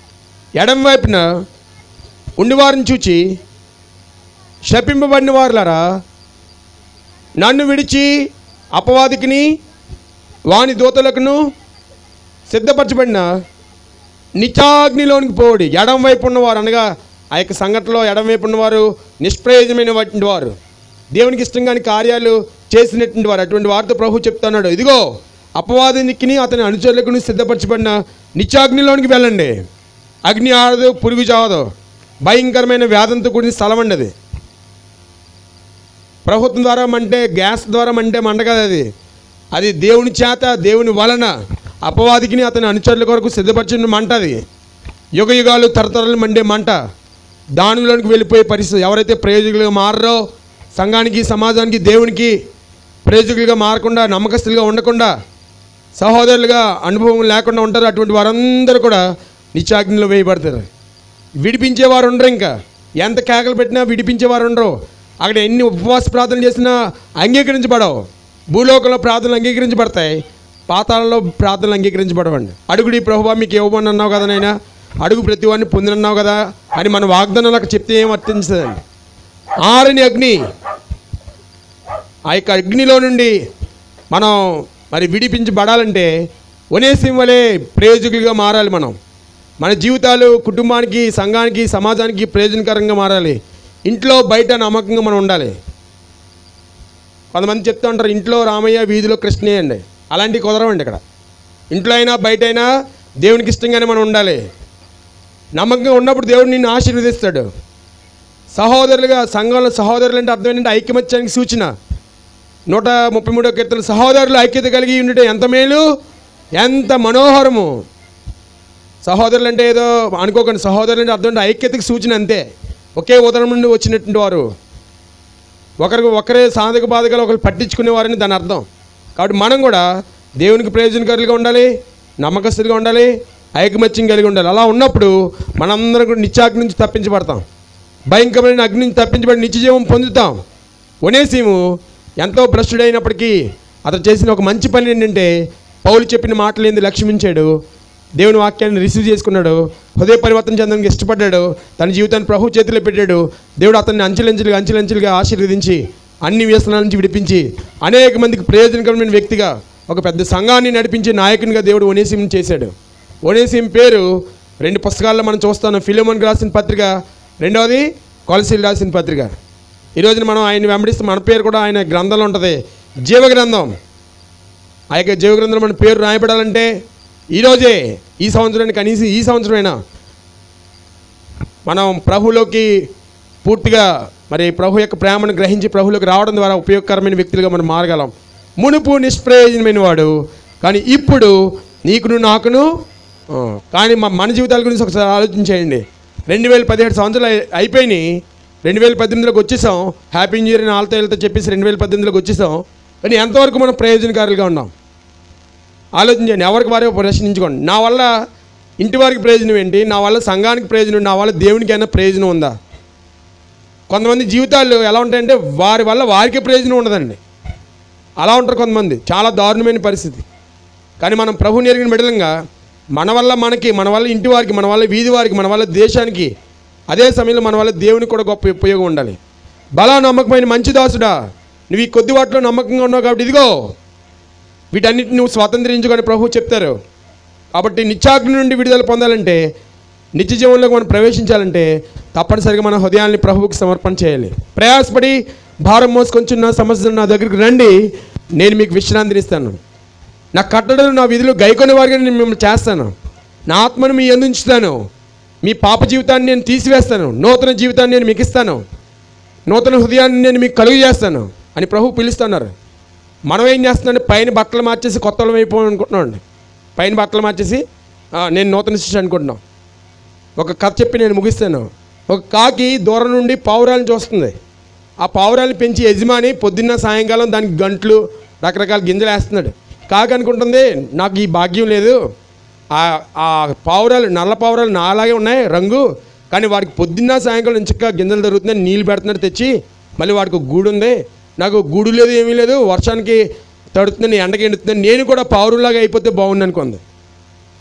ఎడం వైపున ఉండివారిని చూచి శపింపబడిన వారులారా నన్ను విడిచి అపవాదికిని వాని దూతలకును సిద్ధపరచబడిన నిత్యాగ్నిలోనికి పోడి ఎడం వైపు ఉన్నవారు అనగా ఆ యొక్క సంఘటనలో ఎడం వైపు ఉన్నవారు నిష్ప్రయోజనమైనటువంటి వారు దేవునికి ఇష్టం కాని కార్యాలు చేసినటువంటి వారు అటువంటి వారితో ప్రభు చెప్తున్నాడు ఇదిగో అపవాదికిని అతని అనుచరులకు సిద్ధపరచబడిన నిత్యాగ్నిలోనికి వెళ్ళండి అగ్ని ఆడదు పురుగు చావదు భయంకరమైన వ్యాధంతో కూడిన స్థలం అండి అది ప్రభుత్వం ద్వారా మంటే గ్యాస్ ద్వారా మంటే మంట కదా అది అది దేవుని చేత దేవుని వలన అపవాదికిని అతని అనుచరుల కొరకు సిద్ధపరిచిన మంట అది యుగ యుగాలు తరతరాలు మండే మంట దానిలోనికి వెళ్ళిపోయే పరిస్థితి ఎవరైతే ప్రయోజకులుగా మారరో సంఘానికి సమాజానికి దేవునికి ప్రయోజకులుగా మారకుండా నమ్మకస్తులుగా ఉండకుండా సహోదరులుగా అనుభవం లేకుండా ఉంటారు అటువంటి వారందరూ కూడా నిత్యాగ్నిలో వేయబడతారు విడిపించేవారు ఉండరు ఇంకా ఎంత కేకలు పెట్టినా విడిపించేవారు ఉండరు అక్కడ ఎన్ని ఉపవాస ప్రార్థనలు చేసినా అంగీకరించబడవు భూలోకంలో ప్రార్థనలు అంగీకరించబడతాయి పాతాళంలో ప్రార్థనలు అంగీకరించబడవండి అడుగుడి ప్రభువా మీకు ఇవ్వమని అన్నావు కదా నైనా అడుగు ప్రతి వాడిని పొందినన్నావు కదా అని మన వాగ్దానాలకు చెప్తే ఏం వర్తించదండి ఆరని అగ్ని ఆ యొక్క అగ్నిలో నుండి మనం మరి విడిపించబడాలంటే ఒనేసిం వలె ప్రయోజకులుగా మారాలి మనం మన జీవితాలు కుటుంబానికి సంఘానికి సమాజానికి ప్రయోజనకరంగా మారాలి ఇంట్లో బయట నమ్మకంగా మనం ఉండాలి కొంతమంది చెప్తూ ఉంటారు ఇంట్లో రామయ్య వీధిలో కృష్ణయ్య అండి అలాంటివి కుదరవండి ఇక్కడ ఇంట్లో అయినా బయట అయినా దేవునికి ఇష్టంగానే మనం ఉండాలి నమ్మకంగా ఉన్నప్పుడు దేవుడు నిన్ను ఆశీర్వదిస్తాడు సహోదరులుగా సంఘంలో సహోదరులు అంటే అర్థం ఏంటంటే ఐక్యమత్యానికి సూచన నూట ముప్పై మూడో కీర్తన సహోదరులు ఐక్యత కలిగి ఉంటే ఎంత మేలు ఎంత మనోహరము సహోదరులు అంటే ఏదో అనుకోకండి సహోదరులు అంటే అర్థం అంటే ఐక్యతకి సూచన అంతే ఒకే ఉదరం నుండి వచ్చినటువంటి వారు ఒకరికి ఒకరే సాధక బాధకాలు ఒకరు పట్టించుకునేవారని దాని అర్థం కాబట్టి మనం కూడా దేవునికి ప్రయోజనకారులుగా ఉండాలి నమ్మకస్తులుగా ఉండాలి ఐకమత్యం కలిగి ఉండాలి అలా ఉన్నప్పుడు మనందరం కూడా నిత్యాగ్ని నుంచి తప్పించబడతాం భయంకరమైన అగ్ని నుంచి తప్పించబడి నిత్యజీవం పొందుతాం ఒనేసీము ఎంతో భ్రష్టుడైనప్పటికీ అతను చేసిన ఒక మంచి పని ఏంటంటే పౌలు చెప్పిన మాటలు ఏంది లక్ష్మించాడు దేవుని వాక్యాన్ని రిసీవ్ చేసుకున్నాడు హృదయ పరివర్తన చెందడానికి ఇష్టపడ్డాడు తన జీవితాన్ని ప్రభు చేతిలో పెట్టాడు దేవుడు అతన్ని అంచెలంచెలుగా అంచెలంచెలుగా ఆశీర్వదించి అన్ని వ్యసనాల నుంచి విడిపించి అనేక మందికి ప్రయోజనకరమైన వ్యక్తిగా ఒక పెద్ద సంఘాన్ని నడిపించే నాయకునిగా దేవుడు ఒనేసిం చేశాడు ఒనేసిం పేరు రెండు పుస్తకాల్లో మనం చూస్తాను ఫిలోమోన్కి రాసిన పత్రిక రెండవది కొలసీలు రాసిన పత్రిక ఈ రోజున మనం ఆయన వెంబడిస్తే మన పేరు కూడా ఆయన గ్రంథంలో ఉంటుంది జీవ గ్రంథం ఆ యొక్క జీవ గ్రంథంలో మన పేరు రాయబడాలంటే ఈరోజే ఈ సంవత్సరానికి కనీసం ఈ సంవత్సరమైనా మనం ప్రభులోకి పూర్తిగా మరి ప్రభు యొక్క ప్రేమను గ్రహించి ప్రభులోకి రావడం ద్వారా ఉపయోగకరమైన వ్యక్తులుగా మనం మారగలం మునుపు నిష్ప్రయోజనమైన వాడు కానీ ఇప్పుడు నీకును నాకును ఆ, కానీ మా మన జీవితాల గురించి ఒకసారి ఆలోచించేయండి రెండు వేల పదిహేడు సంవత్సరాలు అయి- అయిపోయినాయి రెండు వేల పద్దెనిమిదిలోకి వచ్చేసాం హ్యాపీ న్యూ ఇయర్ అని ఆల్తో వెళ్తే చెప్పేసి రెండు వేల పద్దెనిమిదిలోకి వచ్చేసాం కానీ ఎంతవరకు మనం ప్రయోజనకారులుగా ఉన్నాం ఆలోచించండి ఎవరికి వారే ప్రశ్నించుకోండి నా వల్ల ఇంటి వారికి ప్రయోజనం ఏంటి నా వల్ల సంఘానికి ప్రయోజనం నా వల్ల దేవునికి అయినా ప్రయోజనం ఉందా కొంతమంది జీవితాలు ఎలా ఉంటాయంటే వారి వల్ల వారికి ప్రయోజనం ఉండదండి అలా ఉంటారు కొంతమంది చాలా దారుణమైన పరిస్థితి కానీ మనం ప్రభు ఎరిగిన బిడ్డలంగా మన వల్ల మనకి మన వల్ల ఇంటి వారికి మన వల్ల వీధి వారికి మన వల్ల దేశానికి అదే సమయంలో మన వల్ల దేవునికి కూడా గొప్ప ఉపయోగం ఉండాలి బలా నమ్మకమైన మంచి దాసుడా నువ్వు ఈ కొద్ది వాటిలో నమ్మకంగా ఉన్నావు కాబట్టి ఇదిగో వీటన్నిటిని నువ్వు స్వాతంత్రించుకొని ప్రభు చెప్తారు కాబట్టి నిత్యాగ్ని నుండి విడుదల పొందాలంటే నిత్య జీవనంలోకి మనం ప్రవేశించాలంటే తప్పనిసరిగా మన హృదయాన్ని ప్రభువుకి సమర్పణ చేయాలి ప్రయాసపడి భారం మోసుకొంచున్న సమస్య నా దగ్గరికి రండి నేను మీకు విశ్రాంతిని ఇస్తాను నా కట్టడలు నా విధులు గైకొని వారిగా నేను మిమ్మల్ని చేస్తాను నా ఆత్మను మీ అందించుతాను మీ పాప జీవితాన్ని నేను తీసివేస్తాను నూతన జీవితాన్ని నేను మీకు ఇస్తాను నూతన హృదయాన్ని నేను మీకు కలుగు చేస్తాను అని ప్రభు పిలుస్తున్నారు మనం ఏం చేస్తున్నాం పైన బట్టలు మార్చేసి కొత్త వాళ్ళం అయిపోయి అనుకుంటున్నాం అండి పైన బట్టలు మార్చేసి "ఆ, నేను నూతన శిష్య అనుకుంటున్నాం ఒక కథ చెప్పి నేను ముగిస్తాను ఒక కాకి దూరం నుండి పావురాలను చూస్తుంది ఆ పావురాలను పెంచి యజమాని పొద్దున్న సాయంకాలం దానికి గంట్లు రకరకాల గింజలు వేస్తున్నాడు కాకి అనుకుంటుంది నాకు ఈ భాగ్యం లేదు ఆ ఆ పావురాలు నల్ల పావురాలు నాలాగే ఉన్నాయి రంగు కానీ వాడికి పొద్దున్న సాయంకాలం చక్కగా గింజలు దొరుకుతున్నాయి నీళ్ళు పెడుతున్నాడు తెచ్చి మళ్ళీ వాడికి ఒక గూడు ఉంది నాకు గూడు లేదు ఏమీ లేదు వర్షానికి తడుతుందని ఎండకి ఎండుతుందని నేను కూడా పావురులాగా అయిపోతే బాగుంది అనుకుంది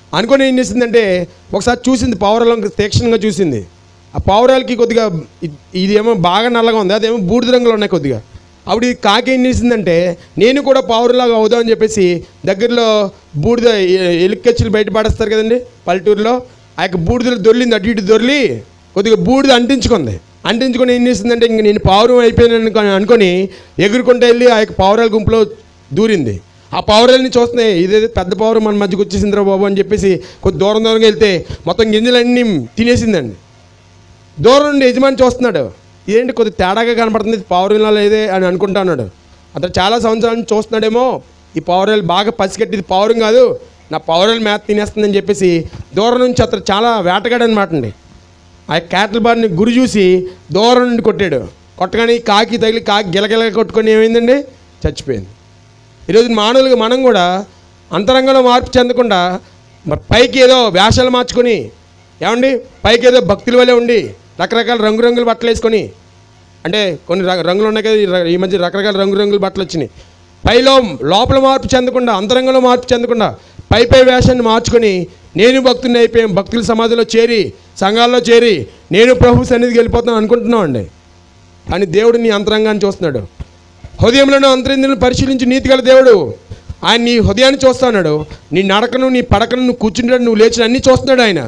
అనుకొని ఏం చేసిందంటే ఒకసారి చూసింది పావురాలం తీక్షణంగా చూసింది ఆ పావురాలకి కొద్దిగా ఇ- ఇదేమో బాగా నల్లగా ఉంది అదేమో బూడిద రంగులో ఉన్నాయి కొద్దిగా అప్పుడు ఈ కాకి ఏం చేసిందంటే నేను కూడా పావురలాగా అవుదాం అని చెప్పేసి దగ్గరలో బూడిద ఎ- ఎలుకచ్చులు బయట పడేస్తారు కదండి పల్లెటూరులో ఆ యొక్క బూడిదలు దొర్లింది అటు ఇటు దొర్లి కొద్దిగా బూడిద అంటించుకుంది అంటించుకొని ఏం చేసిందంటే ఇంక నేను పావురం అయిపోయాను అనుకొని అనుకొని ఎగురుకుంటూ వెళ్ళి ఆ యొక్క పావురాల గుంపులో దూరింది ఆ పావురాలని చూస్తున్నాయి ఇదేదో పెద్ద పావురం మన మధ్యకి వచ్చేసిందిరా బాబు అని చెప్పేసి కొద్ది దూరం దూరంగా వెళ్తే మొత్తం గింజలన్నీ తినేసిందండి దూరం నుండి యజమాని చూస్తున్నాడు ఇదేంటి కొద్ది తేడాగా కనపడుతుంది ఇది పావురంలా లేదే అని అనుకుంటా ఉన్నాడు అతను చాలా సంవత్సరాల నుంచి చూస్తున్నాడేమో ఈ పావురాలు బాగా పసిగట్టి ఇది పావురం కాదు నా పావురాలు మేత తినేస్తుందని చెప్పేసి దూరం నుంచి అతను చాలా వేటగాడు అనమాట అండి ఆ క్యాటల్ బార్ని గురి చూసి దూరం నుండి కొట్టాడు కొట్టగానే ఈ కాకి తగిలి కాకి గిలగిల కొట్టుకొని ఏమైందండి చచ్చిపోయింది ఈరోజు మానవులుగా మనం కూడా అంతరంగంలో మార్పు చెందకుండా మరి పైకి ఏదో వేషాలు మార్చుకొని ఏమండి పైకి ఏదో భక్తుల వల్లే ఉండి రకరకాల రంగురంగుల బట్టలు వేసుకొని అంటే కొన్ని ర- రంగులు ఉన్నాయి కదా ఈ ర- ఈ మధ్య రకరకాల రంగురంగుల బట్టలు వచ్చినాయి పైలో లోపల మార్పు చెందకుండా అంతరంగంలో మార్పు చెందకుండా పై పై వేషాన్ని మార్చుకొని నేను భక్తుని అయిపోయాం భక్తుల సమాధిలో చేరి సంఘాల్లో చేరి నేను ప్రభు సన్నిధికి వెళ్ళిపోతాను అనుకుంటున్నాం అండి అని దేవుడు నీ అంతరంగాన్ని చూస్తున్నాడు హృదయంలోనూ అంతరింద్రులను పరిశీలించి నీతిగల దేవుడు ఆయన నీ హృదయాన్ని చూస్తున్నాడు నీ నడకను నీ పడకను నువ్వు కూర్చుంటాడు నువ్వు లేచిన అన్నీ చూస్తున్నాడు ఆయన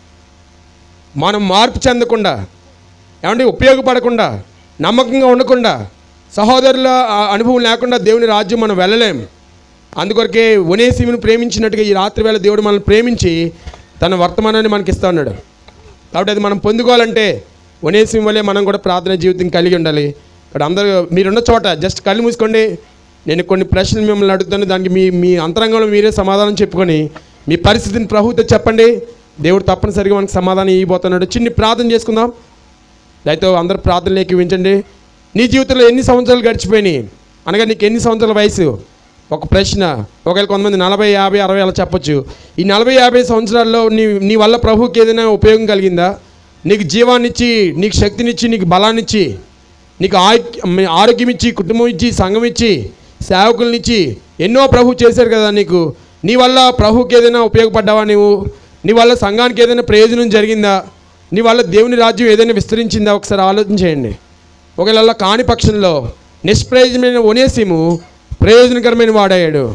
మనం మార్పు చెందకుండా ఏమంటే ఉపయోగపడకుండా నమ్మకంగా ఉండకుండా సహోదరుల ఆ అనుభవం లేకుండా దేవుని రాజ్యం మనం వెళ్ళలేం అందుకొరకే ఒనేసిమిని ప్రేమించినట్టుగా ఈ రాత్రి వేళ దేవుడు మనల్ని ప్రేమించి తన వర్తమానాన్ని మనకి ఇస్తా ఉన్నాడు కాబట్టి అది మనం పొందుకోవాలంటే ఒనేసిం వల్లే మనం కూడా ప్రార్థన జీవితం కలిగి ఉండాలి ఇక్కడ అందరూ మీరున్న చోట జస్ట్ కళ్ళు మూసుకోండి నేను కొన్ని ప్రశ్నలు మిమ్మల్ని అడుగుతాను దానికి మీ మీ అంతరంగంలో మీరే సమాధానం చెప్పుకొని మీ పరిస్థితిని ప్రభుత్వం చెప్పండి దేవుడు తప్పనిసరిగా మనకు సమాధానం ఇవ్వబోతున్నాడు చిన్ని ప్రార్థన చేసుకుందాం దయతో అందరు ప్రార్థనలు ఎక్కివించండి నీ జీవితంలో ఎన్ని సంవత్సరాలు గడిచిపోయినాయి అనగా నీకు ఎన్ని సంవత్సరాల వయసు ఒక ప్రశ్న ఒకవేళ కొంతమంది నలభై యాభై అరవై అలా చెప్పొచ్చు ఈ నలభై యాభై సంవత్సరాల్లో నీ నీ వల్ల ప్రభువుకి ఏదైనా ఉపయోగం కలిగిందా నీకు జీవాన్నిచ్చి నీకు శక్తినిచ్చి నీకు బలాన్నిచ్చి నీకు ఆరోగ్య ఆరోగ్యం ఇచ్చి కుటుంబం ఇచ్చి సంఘం ఇచ్చి సేవకులనిచ్చి ఎన్నో ప్రభు చేశారు కదా నీకు నీ వల్ల ప్రభుకి ఏదైనా ఉపయోగపడ్డావా నీవు నీ వల్ల సంఘానికి ఏదైనా ప్రయోజనం జరిగిందా నీ వల్ల దేవుని రాజ్యం ఏదైనా విస్తరించిందా ఒకసారి ఆలోచన చేయండి ఒకవేళ అలా కాని పక్షంలో నిష్ప్రయోజనమైన ఒనేసిము ప్రయోజనకరమైన వాడయ్యాడు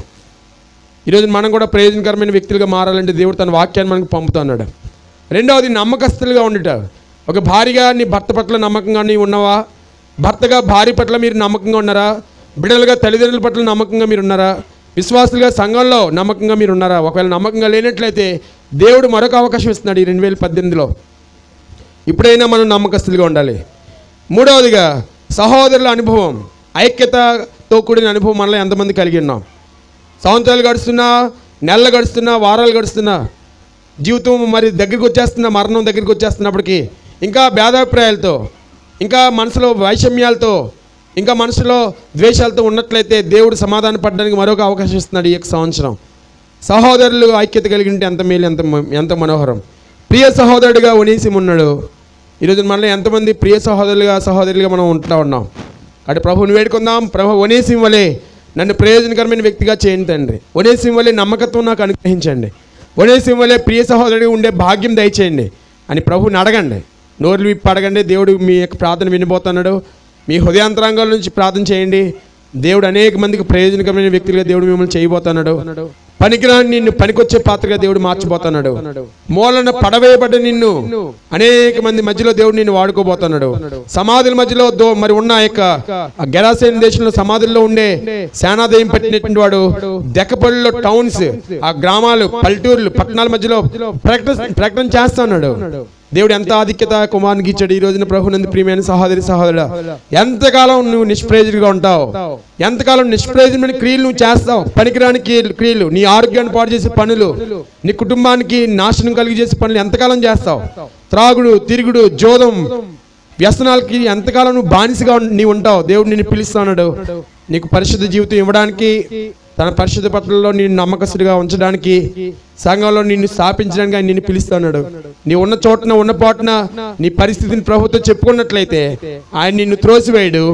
ఈరోజు మనం కూడా ప్రయోజనకరమైన వ్యక్తులుగా మారాలంటే దేవుడు తన వాక్యాన్ని మనకు పంపుతున్నాడు రెండవది నమ్మకస్తులుగా ఉండుట ఒక భార్యగా నీ భర్త పట్ల నమ్మకంగా నీ ఉన్నవా భర్తగా భార్య పట్ల మీరు నమ్మకంగా ఉన్నారా బిడ్డలుగా తల్లిదండ్రుల పట్ల నమ్మకంగా మీరు ఉన్నారా విశ్వాసులుగా సంఘంలో నమ్మకంగా మీరు ఉన్నారా ఒకవేళ నమ్మకంగా లేనట్లయితే దేవుడు మరొక అవకాశం ఇస్తున్నాడు ఈ రెండు వేల పద్దెనిమిదిలో ఇప్పుడైనా మనం నమ్మకస్తులుగా ఉండాలి మూడవదిగా సహోదరుల అనుభవం ఐక్యతతో కూడిన అనుభవం మనలో ఎంతమంది కలిగి ఉన్నాం సంవత్సరాలు గడుస్తున్నా నెలలు గడుస్తున్నా వారాలు గడుస్తున్నా జీవితం మరి దగ్గరికి వచ్చేస్తున్న మరణం దగ్గరికి వచ్చేస్తున్నప్పటికీ ఇంకా భేదాభిప్రాయాలతో ఇంకా మనసులో వైషమ్యాలతో ఇంకా మనసులో ద్వేషాలతో ఉన్నట్లయితే దేవుడు సమాధాన పడడానికి మరొక అవకాశం ఇస్తున్నాడు ఈ యొక్క సంవత్సరం సహోదరులు ఐక్యత కలిగి ఉంటే ఎంత మేలు ఎంత మ- ఎంత మనోహరం ప్రియ సహోదరుడిగా ఉనీసి ఉన్నాడు ఈరోజు మనలో ఎంతమంది ప్రియ సహోదరులుగా సహోదరులుగా మనం ఉంటూ ఉన్నాం కాబట్టి ప్రభువుని వేడుకుందాం ప్రభు ఒనేసిం వలె నన్ను ప్రయోజనకరమైన వ్యక్తిగా చేయండి తండ్రి ఒనేసిం వలె నమ్మకత్వం నాకు అనుగ్రహించండి ఒనేసిం వలె ప్రియ సహోదరుడిగా ఉండే భాగ్యం దయచేయండి అని ప్రభువుని అడగండి నోర్లు విప్పి అడగండి దేవుడు మీ యొక్క ప్రార్థన వినిపోతున్నాడు మీ హృదయాంతరాంగాల నుంచి ప్రార్థన చేయండి దేవుడు అనేక మందికి ప్రయోజనకరమైన వ్యక్తులుగా దేవుడు మిమ్మల్ని చేయబోతున్నాడు పనికిరాని నిన్ను పనికొచ్చే పాత్రగా దేవుడు మార్చిపోతున్నాడు మూలన పడవేయబడ్డ నిన్ను అనేక మంది మధ్యలో దేవుడు నిన్ను వాడుకోబోతున్నాడు సమాధుల మధ్యలో దో మరి ఉన్న ఆ యొక్క ఆ గెరాసేన దేశంలో సమాధుల్లో ఉండే సేనాదయం పట్టినటువంటి వాడు దెక్కపల్లిలో టౌన్స్ ఆ గ్రామాలు పల్లెటూర్లు పట్టణాల మధ్యలో ప్రకటన ప్రకటన చేస్తున్నాడు దేవుడు ఎంత ఆధిక్యత కుమారునికి ఇచ్చాడు ఈ రోజున ప్రభునందు ప్రియమైన సహోదరి సహోదరుడు ఎంతకాలం నువ్వు నిష్ప్రయోజకుడిగా ఉంటావు ఎంతకాలం నిష్ప్రయోజనమైన క్రియలు నువ్వు చేస్తావు పనికిరాని క్రియలు క్రియలు నీ ఆరోగ్యాన్ని పాడు చేసే పనులు నీ కుటుంబానికి నాశనం కలిగి చేసే పనులు ఎంతకాలం చేస్తావు త్రాగుడు తిరుగుడు జోదం వ్యసనాలకి ఎంతకాలం నువ్వు బానిసగా ఉన్- నీవు ఉంటావు దేవుడు నిన్ను పిలుస్తున్నాడు నీకు పరిశుద్ధ జీవితం ఇవ్వడానికి తన పరిశుద్ధ పట్లలో నిన్ను నమ్మకస్తుడిగా ఉంచడానికి సంఘంలో నిన్ను స్థాపించడానికి ఆయన నిన్ను పిలుస్తున్నాడు నీ ఉన్న చోటన ఉన్న పాటున నీ పరిస్థితిని ప్రభుత్వం చెప్పుకున్నట్లయితే ఆయన నిన్ను త్రోసివేయడు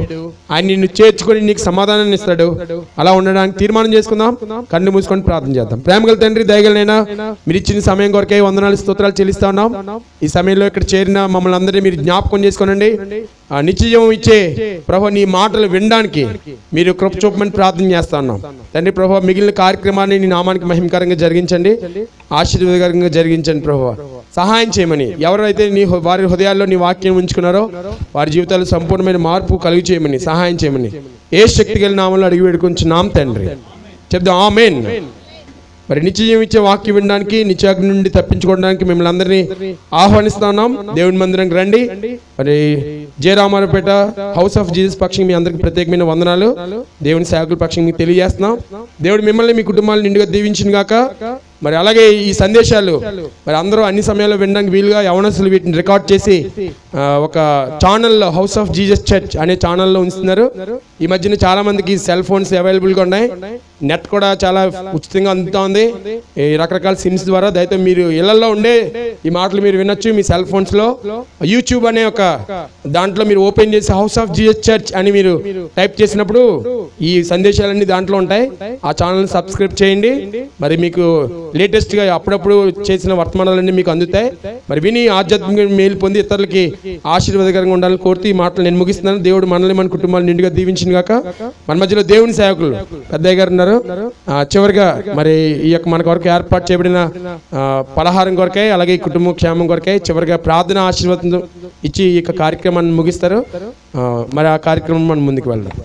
ఆయన నిన్ను చేర్చుకొని నీకు సమాధానాన్ని ఇస్తాడు అలా ఉండడానికి తీర్మానం చేసుకుందాం కన్ను మూసుకొని ప్రార్థన చేద్దాం ప్రేమగల తండ్రి దయగలనైనా మీరు ఇచ్చిన సమయం కొరకే వందనాలు స్తోత్రాలు చెల్లిస్తా ఉన్నాం ఈ సమయంలో ఇక్కడ చేరిన మమ్మల్ని అందరినీ మీరు జ్ఞాపకం చేసుకోనండి ఆ నిత్యజీవం ఇచ్చే ప్రభు నీ మాటలు వినడానికి మీరు కృప చూపమని ప్రార్థన చేస్తా ఉన్నాం తండ్రి ప్రభు మిగిలిన కార్యక్రమాన్ని నీ నామానికి మహిమకరంగా జరిగించండి ఆశీర్వాదకరంగా జరిగించండి ప్రభు సహాయం చేయమని ఎవరైతే నీ హృ- వారి హృదయాల్లో నీ వాక్యం ఉంచుకున్నారో వారి జీవితాల్లో సంపూర్ణమైన మార్పు కలుగు చేయమని సహాయం చేయమని ఏ శక్తి కలిగిన నామంలో అడిగి వేడుకొంచున్నాం తండ్రి చెప్దాం ఆమెన్ మరి నిత్యం ఇచ్చే వాక్యం వినడానికి నిత్యాగ్ని నుండి తప్పించుకోవడానికి మిమ్మల్ని అందరినీ ఆహ్వానిస్తున్నాం దేవుని మందిరానికి రండి మరి జయరామారపేట హౌస్ ఆఫ్ జీసస్ పక్షం మీ అందరికి ప్రత్యేకమైన వందనాలు దేవుని సేవకుల పక్షం మీకు తెలియజేస్తున్నాం దేవుడు మిమ్మల్ని మీ కుటుంబాలను నిండుగా దీవించిన గాక మరి అలాగే ఈ సందేశాలు మరి అందరూ అన్ని సమయాల్లో వినడానికి వీలుగా యవనస్తులు వీటిని రికార్డ్ చేసి ఆ, ఒక ఛానల్లో హౌస్ ఆఫ్ జీసస్ చర్చ్ అనే ఛానల్లో ఉంచుతున్నారు ఈ మధ్యన చాలా మందికి సెల్ ఫోన్స్ అవైలబుల్గా ఉన్నాయి నెట్ కూడా చాలా ఉచితంగా అందుతా ఉంది ఈ రకరకాల సిమ్స్ ద్వారా దయతో మీరు ఇళ్లలో ఉండే ఈ మాటలు మీరు వినొచ్చు మీ సెల్ ఫోన్స్ లో యూట్యూబ్ అనే ఒక దాంట్లో మీరు ఓపెన్ చేసి హౌస్ ఆఫ్ జీఎస్ చర్చ్ అని మీరు టైప్ చేసినప్పుడు ఈ సందేశాలన్నీ దాంట్లో ఉంటాయి ఆ ఛానల్ సబ్స్క్రైబ్ చేయండి మరి మీకు లేటెస్ట్ గా అప్పుడప్పుడు చేసిన వర్తమానాలన్నీ మీకు అందుతాయి మరి విని ఆధ్యాత్మిక మేలు పొంది ఇతరులకి ఆశీర్వాదకరంగా ఉండాలని కోరుతూ ఈ మాటలు నేను ముగిస్తున్నాను దేవుడు మనల్ని మన కుటుంబాలు నిండుగా దీవించిన గాక మన మధ్యలో దేవుని సేవకులు పెద్దయ్య గారు ఉన్నారు ఆ, చివరిగా మరి ఈ యొక్క మన కొరకు ఏర్పాటు చేయబడిన ఆ, పలహారం కొరకై అలాగే ఈ కుటుంబ క్షేమం కొరకై చివరిగా ప్రార్థన ఆశీర్వాదం ఇచ్చి ఈ యొక్క కార్యక్రమాన్ని ముగిస్తారు ఆ, మరి ఆ కార్యక్రమం మనం ముందుకు వెళ్దాం